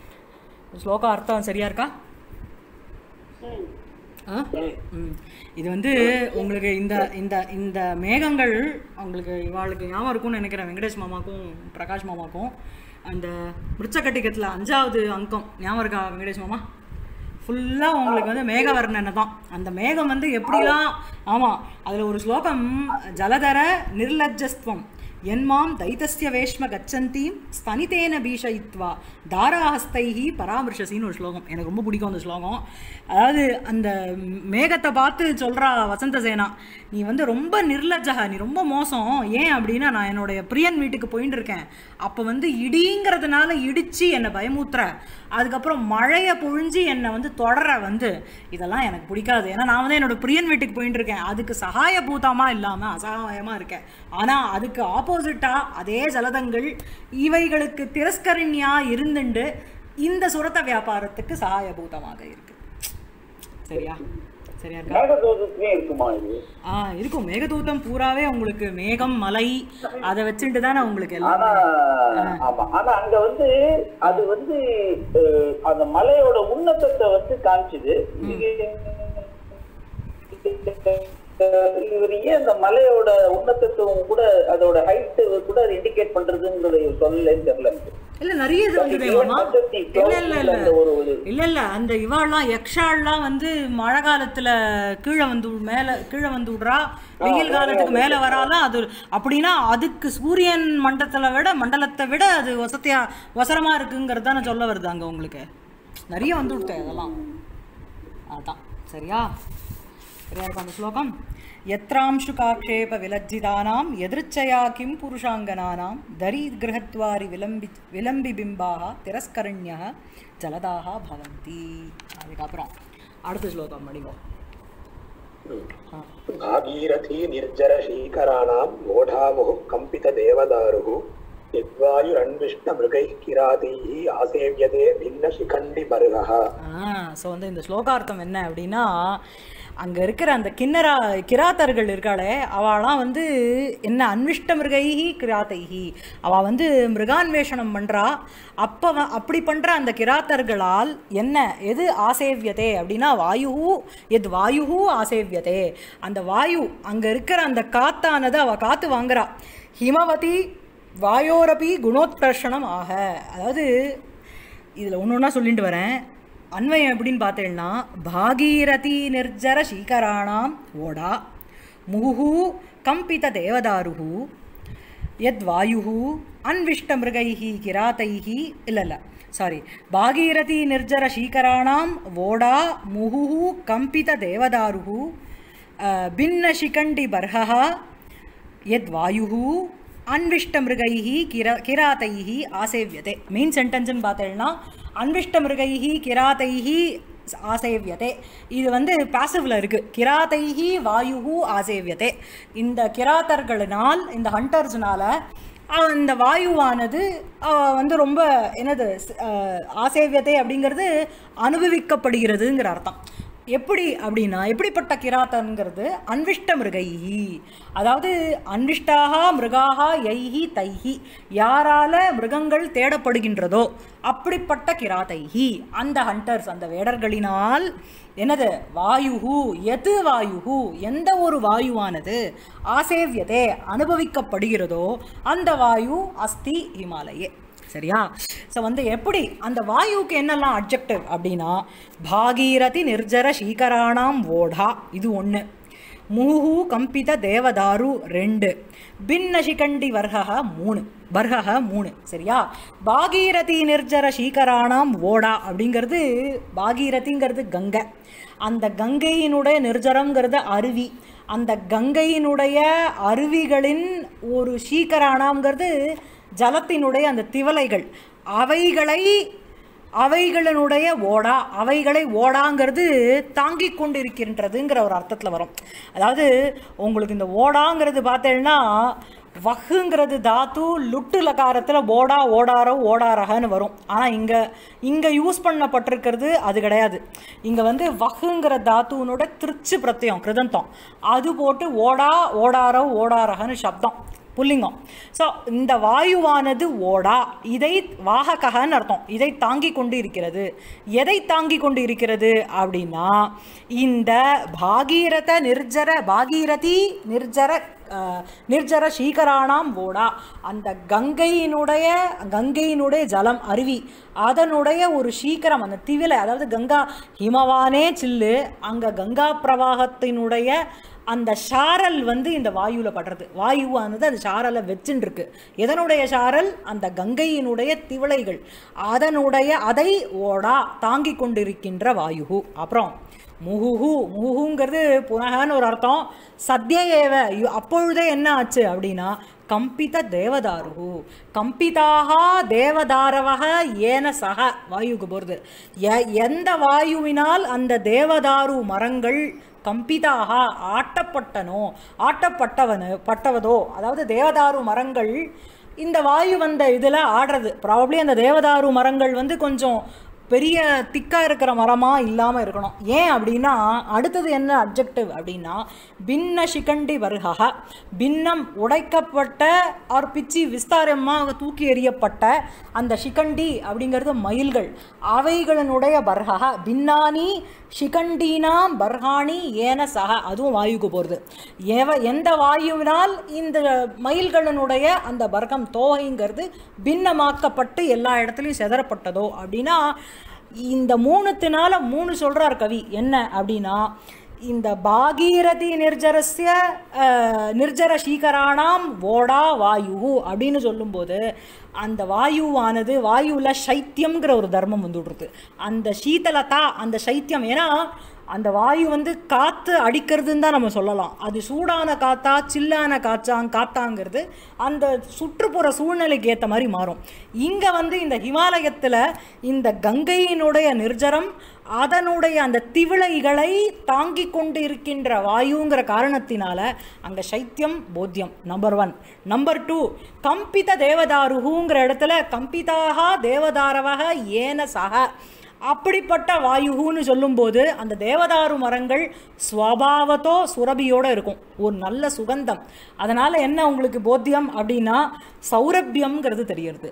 ஸ்லோக அர்த்தம் சரியா இருக்கா ஆ ம். இது வந்து உங்களுக்கு இந்த இந்த இந்த மேகங்கள் உங்களுக்கு இவாளுக்கு ஞாபகம் இருக்கும்னு நினைக்கிறேன் வெங்கடேஷ் மாமாக்கும் பிரகாஷ் மாமாக்கும் அந்த மிருச்சக்கட்டிக்கத்தில் அஞ்சாவது அங்கம் ஞாபகம் இருக்கா வெங்கடேஷ் மாமா ஃபுல்லாக உங்களுக்கு வந்து மேகவர்ணனை தான் அந்த மேகம் வந்து எப்படிலாம் ஆமாம் அதில் ஒரு ஸ்லோகம் ஜலதர நிர்லஜஸ்துவம் என்மாம் தைத்தஸ்ய வேஷ்ம கச்சந்தீம் ஸ்தனிதேன பீஷயித்வா தாராஹஸ்தைஹி பராமர்ஷசின்னு ஒரு ஸ்லோகம் எனக்கு ரொம்ப பிடிக்கும் அந்த ஸ்லோகம் அதாவது அந்த மேகத்தை பார்த்து சொல்கிறா வசந்த சேனா நீ வந்து ரொம்ப நிர்லஜக நீ ரொம்ப மோசம் ஏன் அப்படின்னா நான் என்னுடைய பிரியன் வீட்டுக்கு போயிட்டு இருக்கேன் அப்போ வந்து இடிங்கிறதுனால இடித்து என்னை பயமுத்துற அதுக்கப்புறம் மழையை பொழிஞ்சு என்னை வந்து தொடர வந்து இதெல்லாம் எனக்கு பிடிக்காது ஏன்னா நான் வந்து என்னோட பிரியன் வீட்டுக்கு போயிட்டு இருக்கேன் அதுக்கு சகாய பூதமா இல்லாமல் அசகாயமாக இருக்கேன் ஆனால் அதுக்கு ஆப்போசிட்டாக அதே ஜலதங்கள் இவைகளுக்கு திரஸ்கரண்யா இருந்துண்டு இந்த சுரத்த வியாபாரத்துக்கு சகாயபூதமாக இருக்கு சரியா சரியா இருக்கா மேகதூதத்துலயும் இருக்குமா இது ஆ இருக்கும் மேகதூதம் பூராவே உங்களுக்கு மேகம் மலை அதை வச்சுட்டு தானே உங்களுக்கு எல்லாம் ஆனா ஆமா ஆனா அங்க வந்து அது வந்து அஹ், அந்த மலையோட உன்னதத்தை வந்து காமிச்சுது இவர் ஏன் அந்த மலையோட உன்னதத்துவம் கூட அதோட ஹைட் கூட அது இண்டிகேட் பண்றதுங்கிறத இவர் சொல்லலன்னு தெரியல எனக்கு. இல்ல நிறைய இது வந்ததே மாமா இல்ல இல்ல இல்ல அந்த ஒரு ஒரு இல்ல இல்ல அந்த இவாள்லாம் யக்ஷாள்லாம் வந்து மழை காலத்துல கீழே வந்து விடு- மேல கீழே வந்து விடுறா வெயில் காலத்துக்கு மேல வராலாம் அது அப்படின்னா அதுக்கு சூரியன் மண்டலத்தை விட மண்டலத்தை விட அது வசதியா வசரமா இருக்குங்கிறது தானே சொல்ல வருது அங்க உங்களுக்கு நிறைய வந்து விட்டேன் அதெல்லாம் அதான் சரியா சரியா இருக்கும் அந்த ஸ்லோகம் यत्रांशुकाक्षेप विलज्जितानां यदृच्छया किं पुरुषाङ्गनानां दरीगृहत्वारि विलम्बि विलम्बिबिम्बाः तिरस्करण्यः ஜலதாக பவந்தி அதுக்கப்புறம் அடுத்த ஸ்லோகம் படிங்கோ भागीरथी निर्जरशीकराणां वोढामुः कम्पितदेवदारुः यद्वायुरन्विष्टमृगैः किरातैः आसेव्यते भिन्नशिखण्डिमरुगः ஸோ வந்து இந்த ஸ்லோகார்த்தம் என்ன அப்படின்னா அங்கே இருக்கிற அந்த கிண்ணரா கிராத்தர்கள் இருக்காளே அவளாம் வந்து என்ன அன்விஷ்ட மிருகைஹி கிராத்தைஹி அவள் வந்து மிருகான்வேஷனம் பண்ணுறா அப்போ வ- அப்படி பண்ணுற அந்த கிராத்தர்களால் என்ன எது ஆசேவியதே அப்படின்னா வாயு எது வாயு ஆசேவியதே அந்த வாயு அங்கே இருக்கிற அந்த காத்தானது அவள் காற்று வாங்குறா ஹிமவதி வாயோரபி குணோத்கர்ஷணம் ஆக அதாவது இதில் ஒன்று ஒன்றா சொல்லிட்டு வரேன் அன்வயம் எப்படின்னு பார்த்தேன்னா பாகீரதி நிர்ஜர சீகராணாம் ஓடா முகுஹு கம்பித தேவதாருஹு யத் வாயுஹு அன்விஷ்ட மிருகைஹி கிராத்தைஹி இல்லை இல்லை சாரி பாகீரதி நிர்ஜர சீகராணாம் ஓடா முகுஹு கம்பித தேவதாருஹு அஹ், பின்ன சிகண்டி பர்ஹः यद् वायुः अन्विष्टमृगैः किर किरातैः आसेव्यते மெயின் சென்டென்ஸ்னு பார்த்தேன்னா அன்விஷ்டமிருகைः கிராத்தைः ஆசேவியதே இது வந்து பாசிவ்ல இருக்கு கிராத்தைஹி வாயுஹு ஆசேவியதே இந்த கிராத்தர்களினால் இந்த ஹண்டர்ஸ்னால அந்த வாயுவானது அஹ், வந்து ரொம்ப என்னது அஹ், ஆசேவியத்தை அப்படிங்கிறது அனுபவிக்கப்படுகிறதுங்கிற அர்த்தம் எப்படி அப்படின்னா எப்படிப்பட்ட கிராத்தன்கிறது அன்விஷ்ட மிருகைஹி அதாவது அன்விஷ்டாக மிருகாக யைஹி தைஹி யாரால மிருகங்கள் தேடப்படுகின்றதோ அப்படிப்பட்ட கிராத்தைஹி அந்த ஹண்டர்ஸ் அந்த வேடர்களினால் என்னது வாயுஹு எது வாயுஹு எந்த ஒரு வாயுவானது ஆசேவியதே அனுபவிக்கப்படுகிறதோ அந்த வாயு அஸ்தி ஹிமாலயே சரியா ஸோ வந்து எப்படி அந்த வாயுவுக்கு என்னெல்லாம் அப்ஜெக்டிவ் அப்படின்னா பாகீரதி நிர்ஜர சீகராணாம் ஓடா இது ஒன்று மூஹு கம்பித தேவதாரு ரெண்டு பின்ன சிகண்டி வர்ஹக மூணு வர்ஹக மூணு சரியா பாகீரதி நிர்ஜர சீகராணாம் ஓடா அப்படிங்கிறது பாகீரதிங்கிறது கங்கை அந்த கங்கையினுடைய நிர்ஜரம்ங்கிறது அருவி அந்த கங்கையினுடைய அருவிகளின் ஒரு சீக்கரானாம்ங்கிறது ஜலத்தினுடைய அந்த திவலைகள் அவைகளை அவைகளினுடைய ஓடா அவைகளை ஓடாங்கிறது தாங்கிக் கொண்டு இருக்கின்றதுங்கிற ஒரு அர்த்தத்தில் வரும் அதாவது உங்களுக்கு இந்த ஓடாங்கிறது பார்த்தேன்னா வஹுங்கிறது தாத்து லுட்டு லகாரத்தில் ஓடா ஓடாரோ ஓடாரகன்னு வரும் ஆனால் இங்கே இங்கே யூஸ் பண்ணப்பட்டிருக்கிறது அது கிடையாது இங்கே வந்து வஹுங்கிற தாத்துவனோட திருச்சு பிரத்யம் கிருதந்தம் அது போட்டு ஓடா ஓடாரோ ஓடாரகன்னு சப்தம் புல்லிங்கம் ஸோ இந்த வாயுவானது ஓடா இதை வாககன்னு அர்த்தம் இதை தாங்கி கொண்டு இருக்கிறது எதை தாங்கி கொண்டு இருக்கிறது அப்படின்னா இந்த பாகீரத நிர்ஜர பாகீரதி நிர்ஜர அஹ், நிர்ஜர சீகராணாம் ஓடா அந்த கங்கையினுடைய கங்கையினுடைய ஜலம் அருவி அதனுடைய ஒரு சீக்கிரம் அந்த திவிலை அதாவது கங்கா ஹிமவானே சில்லு அங்கே கங்கா பிரவாகத்தினுடைய அந்த சாரல் வந்து இந்த வாயுல படுறது வாயுவானது அந்த சாரலை வச்சுன்னு இருக்கு எதனுடைய சாரல் அந்த கங்கையினுடைய திவளைகள் அதனுடைய அதை ஓடா தாங்கி கொண்டிருக்கின்ற வாயு அப்புறம் முகுஹு முகுங்கிறது புனகன்னு ஒரு அர்த்தம் சத்ய ஏவ இ- அப்பொழுதே என்ன ஆச்சு அப்படின்னா கம்பித தேவதாரு கம்பிதாக தேவதாரவக ஏன சக வாயுக்கு போகிறது எ- எந்த வாயுவினால் அந்த தேவதாரு மரங்கள் கம்பிதாக ஆட்டப்பட்டனோ ஆட்டப்பட்டவனு பட்டவதோ அதாவது தேவதாரு மரங்கள் இந்த வாயு வந்த இதில் ஆடுறது ப்ராபப்ளி அந்த தேவதாரு மரங்கள் வந்து கொஞ்சம் பெரிய திக்கா இருக்கிற மரமா இல்லாம இருக்கணும் ஏன் அப்படின்னா அடுத்தது என்ன அப்ஜெக்டிவ் அப்படின்னா பின்ன சிகண்டி வருகா பின்னம் உடைக்கப்பட்ட ஆர் பிச்சி விஸ்தாரமாக தூக்கி எறியப்பட்ட அந்த சிகண்டி அப்படிங்கிறது மயில்கள் அவைகளினுடைய பர்ஹா பின்னானி ஷிகண்டீனாம் பர்ஹாணி ஏன சக அதுவும் வாயுக்கு போகிறது எவ எந்த வாயுவினால் இந்த மயில்களினுடைய அந்த பர்கம் தோகைங்கிறது பின்னமாக்கப்பட்டு எல்லா இடத்துலையும் செதறப்பட்டதோ அப்படின்னா இந்த மூணுத்தினால மூணு சொல்றார் கவி என்ன அப்படின்னா இந்த பாகீரதி நிர்ஜரஸ்ய அஹ், நிர்ஜர சீகராணாம் ஓடா வாயு அப்படின்னு சொல்லும்போது அந்த வாயுவானது வாயுல சைத்தியம்ங்கிற ஒரு தர்மம் வந்துடுறது அந்த சீதலதா அந்த சைத்தியம் ஏன்னா அந்த வாயு வந்து காற்று அடிக்கிறதுன்னு தான் நம்ம சொல்லலாம் அது சூடான காத்தா சில்லான காற்றாங் காத்தாங்கிறது அந்த சுற்றுப்புற சூழ்நிலைக்கு ஏற்ற மாதிரி மாறும் இங்கே வந்து இந்த ஹிமாலயத்தில் இந்த கங்கையினுடைய நிர்ஜரம் அதனுடைய அந்த திவிளைகளை தாங்கி கொண்டு இருக்கின்ற வாயுங்கிற காரணத்தினால அங்கே சைத்தியம் போத்தியம் நம்பர் ஒன் நம்பர் டூ கம்பித தேவதாருகுங்கிற இடத்துல கம்பிதாக தேவதாரவக ஏன சக அப்படிப்பட்ட வாயுன்னு சொல்லும்போது அந்த தேவதாரு மரங்கள் ஸ்வபாவத்தோ சுரபியோட இருக்கும் ஒரு நல்ல சுகந்தம் அதனால என்ன உங்களுக்கு போத்தியம் அப்படின்னா சௌரபியம்ங்கிறது தெரியறது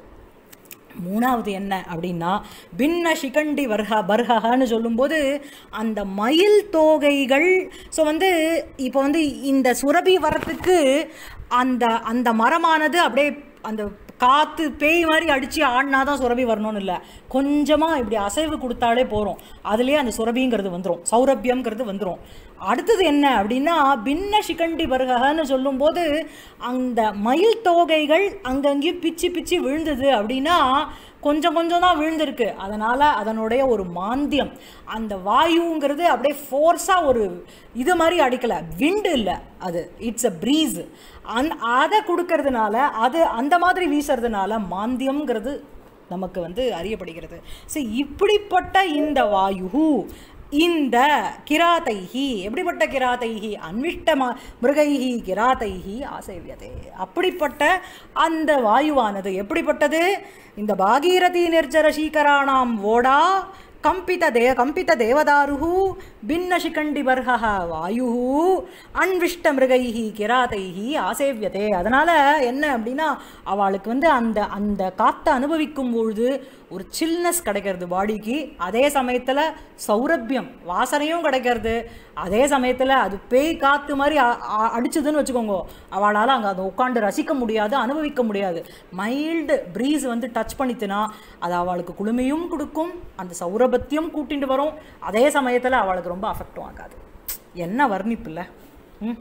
மூணாவது என்ன அப்படின்னா பின்ன சிகண்டி வர்ஹா பர்ஹான்னு சொல்லும்போது அந்த மயில் தோகைகள் ஸோ வந்து இப்போ வந்து இந்த சுரபி வரத்துக்கு அந்த அந்த மரமானது அப்படியே அந்த காற்று பேய் மாதிரி அடித்து ஆடினா தான் சுரபி வரணும்னு இல்லை கொஞ்சமாக இப்படி அசைவு கொடுத்தாலே போகிறோம் அதுலேயே அந்த சுரபிங்கிறது வந்துடும் சௌரபியம்ங்கிறது வந்துடும் அடுத்தது என்ன அப்படின்னா பின்ன சிகண்டி பருகன்னு சொல்லும்போது அந்த மயில் தோகைகள் அங்கங்கேயும் பிச்சு பிச்சு விழுந்தது அப்படின்னா கொஞ்சம் கொஞ்சம் தான் விழுந்திருக்கு அதனால் அதனுடைய ஒரு மாந்தியம் அந்த வாயுங்கிறது அப்படியே ஃபோர்ஸாக ஒரு இது மாதிரி அடிக்கலை விண்டு இல்லை அது இட்ஸ் அ ப்ரீஸ் அந் அதை கொடுக்கறதுனால அது அந்த மாதிரி வீசுறதுனால மாந்தியம்ங்கிறது நமக்கு வந்து அறியப்படுகிறது ஸோ இப்படிப்பட்ட இந்த வாயு இந்த கிராதைஹி எப்படிப்பட்ட கிராதைஹி அன்விஷ்டமா மிருகைஹி கிராதைஹி ஆசேவியதே அப்படிப்பட்ட அந்த வாயுவானது எப்படிப்பட்டது இந்த பாகீரதி நிர்ஜர சீகராணாம் ஓடா கம்பித தே கம்பித தேவதாரு பின்ன சிகண்டி பர்ஹ வாயு அன்விஷ்ட மிருகைஹி கிராதைஹி ஆசேவியதே அதனால என்ன அப்படின்னா அவளுக்கு வந்து அந்த அந்த காத்தை அனுபவிக்கும் பொழுது ஒரு சில்னஸ் கிடைக்கிறது பாடிக்கு அதே சமயத்தில் சௌரபியம் வாசனையும் கிடைக்கிறது அதே சமயத்தில் அது பேய் காற்று மாதிரி அ- அ- அடிச்சுதுன்னு வச்சுக்கோங்க அவளால் அங்கே அதை உட்காந்து ரசிக்க முடியாது அனுபவிக்க முடியாது மைல்டு ப்ரீஸ் வந்து டச் பண்ணித்துனா அது அவளுக்கு குளுமையும் கொடுக்கும் அந்த சௌரபத்தியம் கூட்டிட்டு வரும் அதே சமயத்தில் அவளுக்கு ரொம்ப அஃபெக்டும் ஆகாது என்ன வர்ணிப்பு இல்லை ம்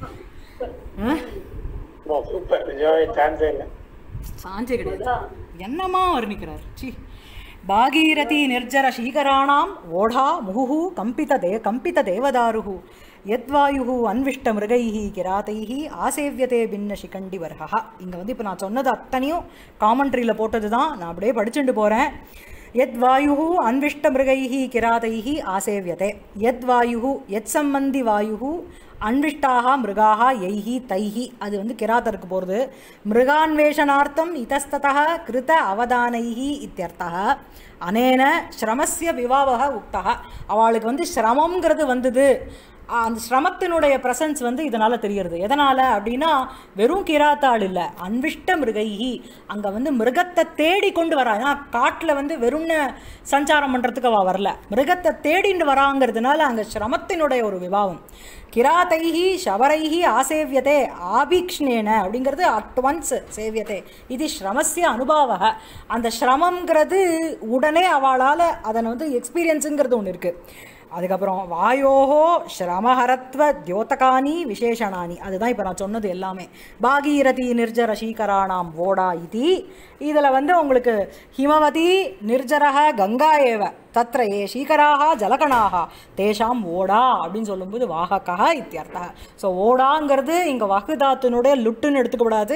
ம் சூப்பர் நிஜமாவே சான்ஸே இல்லை சாஞ்சே கிடையாது என்னமா வர்ணிக்கிறார் சி பாகீரதி நிர்ஜர சீகராணாம் ஓடா முகுஹு கம்பித தே கம்பித தேவதாருஹு யத்வாயு அன்விஷ்ட மிருகைஹி கிராதைஹி ஆசேவியதே பின்ன சிகண்டி வர்ஹா இங்கே வந்து இப்போ நான் சொன்னது அத்தனையும் காமெண்ட்ரியில் போட்டது தான் நான் அப்படியே படிச்சுட்டு போகிறேன் யத் வாயு அன்விஷ்ட மிருகைஹி கிராதைஹி ஆசேவியதே யத் வாயு யத் சம்பந்தி வாயு அன்விஷ்டாக மிருகாக யைஹி தைஹி அது வந்து கிராத்தருக்கு போகிறது மிருகான்வேஷனார்த்தம் இதஸ்ததः கிருத அவதானைஹி இத்தியர்த்தः அனேன ஸ்ரமஸ்ய விவாவக உக்தः அவளுக்கு வந்து சிரமங்கிறது வந்தது ஆ, அந்த சிரமத்தினுடைய பிரசன்ஸ் வந்து இதனால் தெரியறது எதனால் அப்படின்னா வெறும் கிராத்தாள் இல்லை அன்விஷ்ட மிருகைஹி அங்கே வந்து மிருகத்தை தேடி கொண்டு வரா ஏன்னா காட்டில் வந்து வெறும்னு சஞ்சாரம் பண்ணுறதுக்கு அவள் வரல மிருகத்தை தேடிண்டு வராங்கிறதுனால அங்கே சிரமத்தினுடைய ஒரு விவாவம் கிராத்தைஹி சவரைஹி ஆசேவியதே ஆபீக்ஷ்ணேன அப்படிங்கிறது அட் ஒன்ஸ் சேவியதே இது ஸ்ரமஸ்ய அனுபவக அந்த ஸ்ரமங்கிறது உடனே அவளால் அதனை வந்து எக்ஸ்பீரியன்ஸுங்கிறது ஒன்று இருக்குது அதுக்கப்புறம் வாயோஹோ ஸ்ரமஹரத்வ தியோதகானி விசேஷணானி அதுதான் இப்போ நான் சொன்னது எல்லாமே பாகீரதி நிர்ஜர சீகராணாம் ஓடா இது இதில் வந்து உங்களுக்கு ஹிமவதி நிர்ஜரக கங்கா ஏவ தத்ர ஏ சீகராக ஜலகணாக தேஷாம் ஓடா அப்படின்னு சொல்லும்போது வாகக்கா இத்தியர்த்தா ஸோ ஓடாங்கிறது இங்கே வகு தாத்துனுடைய லுட்டுன்னு எடுத்துக்கூடாது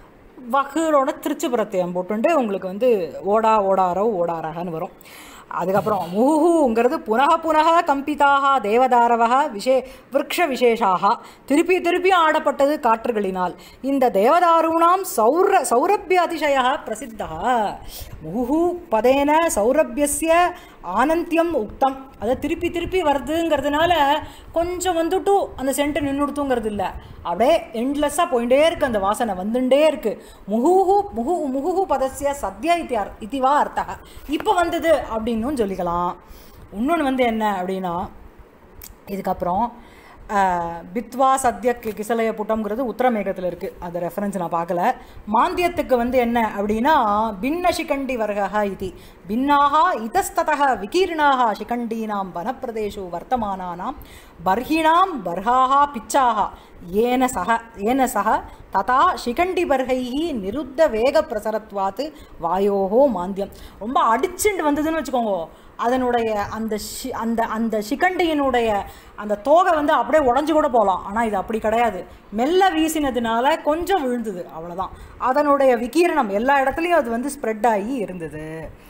வகுரோட திருச்சி பிரத்யம் போட்டுண்டு உங்களுக்கு வந்து ஓடா ஓடாரோ ஓடாரகன்னு வரும் அதுக்கப்புறம் முகுங்கிறது புனக புனக கம்பிதாக தேவதாரவக விஷே விரக்ஷ விசேஷாக திருப்பி திருப்பி ஆடப்பட்டது காற்றுகளினால் இந்த தேவதாருணாம் சௌர சௌரபிய அதிசய பிரசித்தா முகுஹு பதேன சௌரபியஸ்ய ஆனந்தியம் உக்தம் அதை திருப்பி திருப்பி வருதுங்கிறதுனால கொஞ்சம் வந்துட்டு அந்த சென்ட் நின்றுடுத்துங்கிறது இல்லை அப்படியே எண்ட்லெஸ்ஸாக போயிட்டே இருக்கு அந்த வாசனை வந்துட்டே இருக்கு முகுஹு முகு முகுஹு பதஸ்ய சத்ய இத்தியார் இதுவா அர்த்தா இப்போ வந்தது அப்படின்னும் சொல்லிக்கலாம் இன்னொன்று வந்து என்ன அப்படின்னா இதுக்கப்புறம் ஆஹ், பித்வா சத்ய கி- கிசலய புட்டம்ங்கிறது உத்தரமேகத்தில் இருக்குது அந்த ரெஃபரன்ஸ் நான் பார்க்கல மாந்தியத்துக்கு வந்து என்ன அப்படின்னா பின்ன சிகண்டி வர்கா இது பின்னாக இதஸ்ததः விகீர்ணாக சிகண்டீனாம் வனப்பிரதேஷு வர்த்தமானானாம் பர்ஹிணாம் பர்ஹாக பிச்சாக ஏன சக ஏன சக ததா சிகண்டி பர்கைः நிருத்த வேக பிரசரத்வாத்து வாயோஹோ மாந்தியம் ரொம்ப அடிச்சுண்டு வந்ததுன்னு வச்சுக்கோங்க அதனுடைய அந்த ஷி அந்த அந்த சிகண்டியினுடைய அந்த தோகை வந்து அப்படியே உடஞ்சி கூட போகலாம் ஆனால் இது அப்படி கிடையாது மெல்ல வீசினதுனால கொஞ்சம் விழுந்தது அவ்வளோதான் அதனுடைய விகீரணம் எல்லா இடத்துலையும் அது வந்து ஸ்ப்ரெட் ஆகி இருந்தது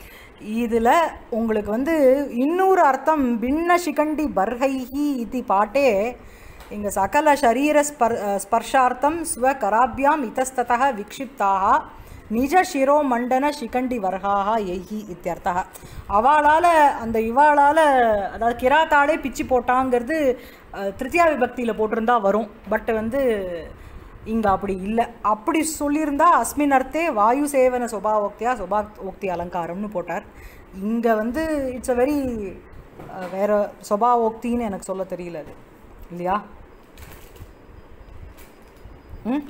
இதில் உங்களுக்கு வந்து இன்னொரு அர்த்தம் பின்ன சிகண்டி பர்ஹைஹி இது பாட்டே இங்கே சகல சரீர ஸ்பர் ஸ்பர்ஷார்த்தம் ஸ்வகராபியாம் இதஸ்ததः விக்ஷிப்தாக நிஜ சிரோமண்டன சிகண்டி வர்காக எய்ஹி இத்தியர்த்தா அவளால் அந்த இவாளால் அதாவது கிராத்தாலே பிச்சு போட்டாங்கிறது அஹ், திருத்தியா விபக்தியில் போட்டிருந்தா வரும் பட் வந்து இங்கே அப்படி இல்லை அப்படி சொல்லியிருந்தா அஸ்மின் அர்த்தே வாயு சேவன சுபாவோக்தியா சுபா ஓக்தி அலங்காரம்னு போட்டார் இங்கே வந்து இட்ஸ் அ வெரி வேற சுபாவோக்தின்னு எனக்கு சொல்ல தெரியல அது இல்லையா ம்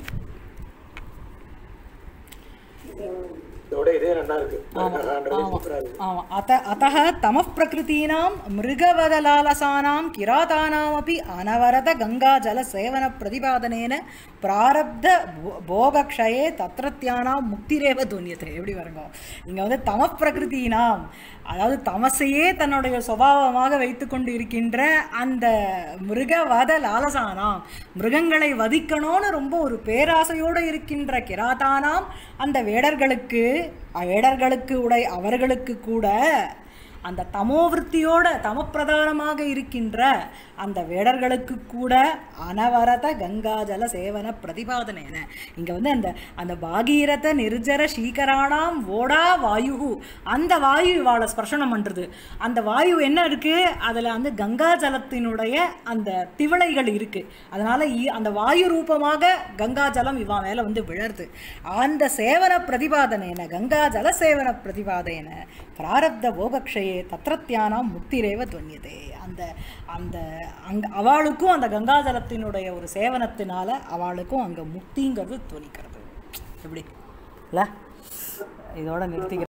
இதோட இதே நல்லா இருக்கு ஹண்ட்ரட் சூப்பரா இருக்கு ஆமாம் அத்த अतः तमः प्रकृतीनां मृगवदलालसानां किरातानामपि अनवरतगङ्गाजलसेवनप्रतिपादनेन प्रारब्ध भो- भोगक्षये தத்ரத்தியானா முக்திரேவ துன்யத்தை எப்படி வருங்க இங்கே வந்து தம பிரகிருத்தினாம் அதாவது தமசையே தன்னுடைய சுபாவமாக வைத்துக்கொண்டு இருக்கின்ற அந்த மிருகவத லாலசானாம் மிருகங்களை வதிக்கணும்னு ரொம்ப ஒரு பேராசையோடு இருக்கின்ற கிராதானாம் அந்த வேடர்களுக்கு வேடர்களுக்கு உடை அவர்களுக்கு கூட அந்த தமோவிருத்தியோட தமப்பிரதானமாக இருக்கின்ற அந்த வேடர்களுக்கு கூட அனவரத கங்காஜல சேவன பிரதிபாதனேன இங்கே வந்து அந்த அந்த பாகீரத நிர்ஜர சீகராணாம் ஓடா வாயு அந்த வாயு இவாளை ஸ்பர்ஷனம் பண்ணுறது அந்த வாயு என்ன இருக்குது அதில் வந்து கங்கா ஜலத்தினுடைய அந்த திவளைகள் இருக்குது அதனால் அந்த வாயு ரூபமாக கங்கா ஜலம் இவன் மேலே வந்து விழருது அந்த சேவன பிரதிபாதனேன கங்கா ஜல சேவன பிரதிபாதேன பிராரப்த போகக்ஷயே தத்ரத்தியானாம் முக்திரேவ துவன்யதே அந்த அந்த அங்க அவளுக்கும் அந்த கங்கா ஜலத்தினுடைய ஒரு சேவனத்தினால அவளுக்கும் அங்கே முக்திங்கிறது துவனிக்கிறது எப்படி இல்லை இதோட நிறுத்திக்கிறேன்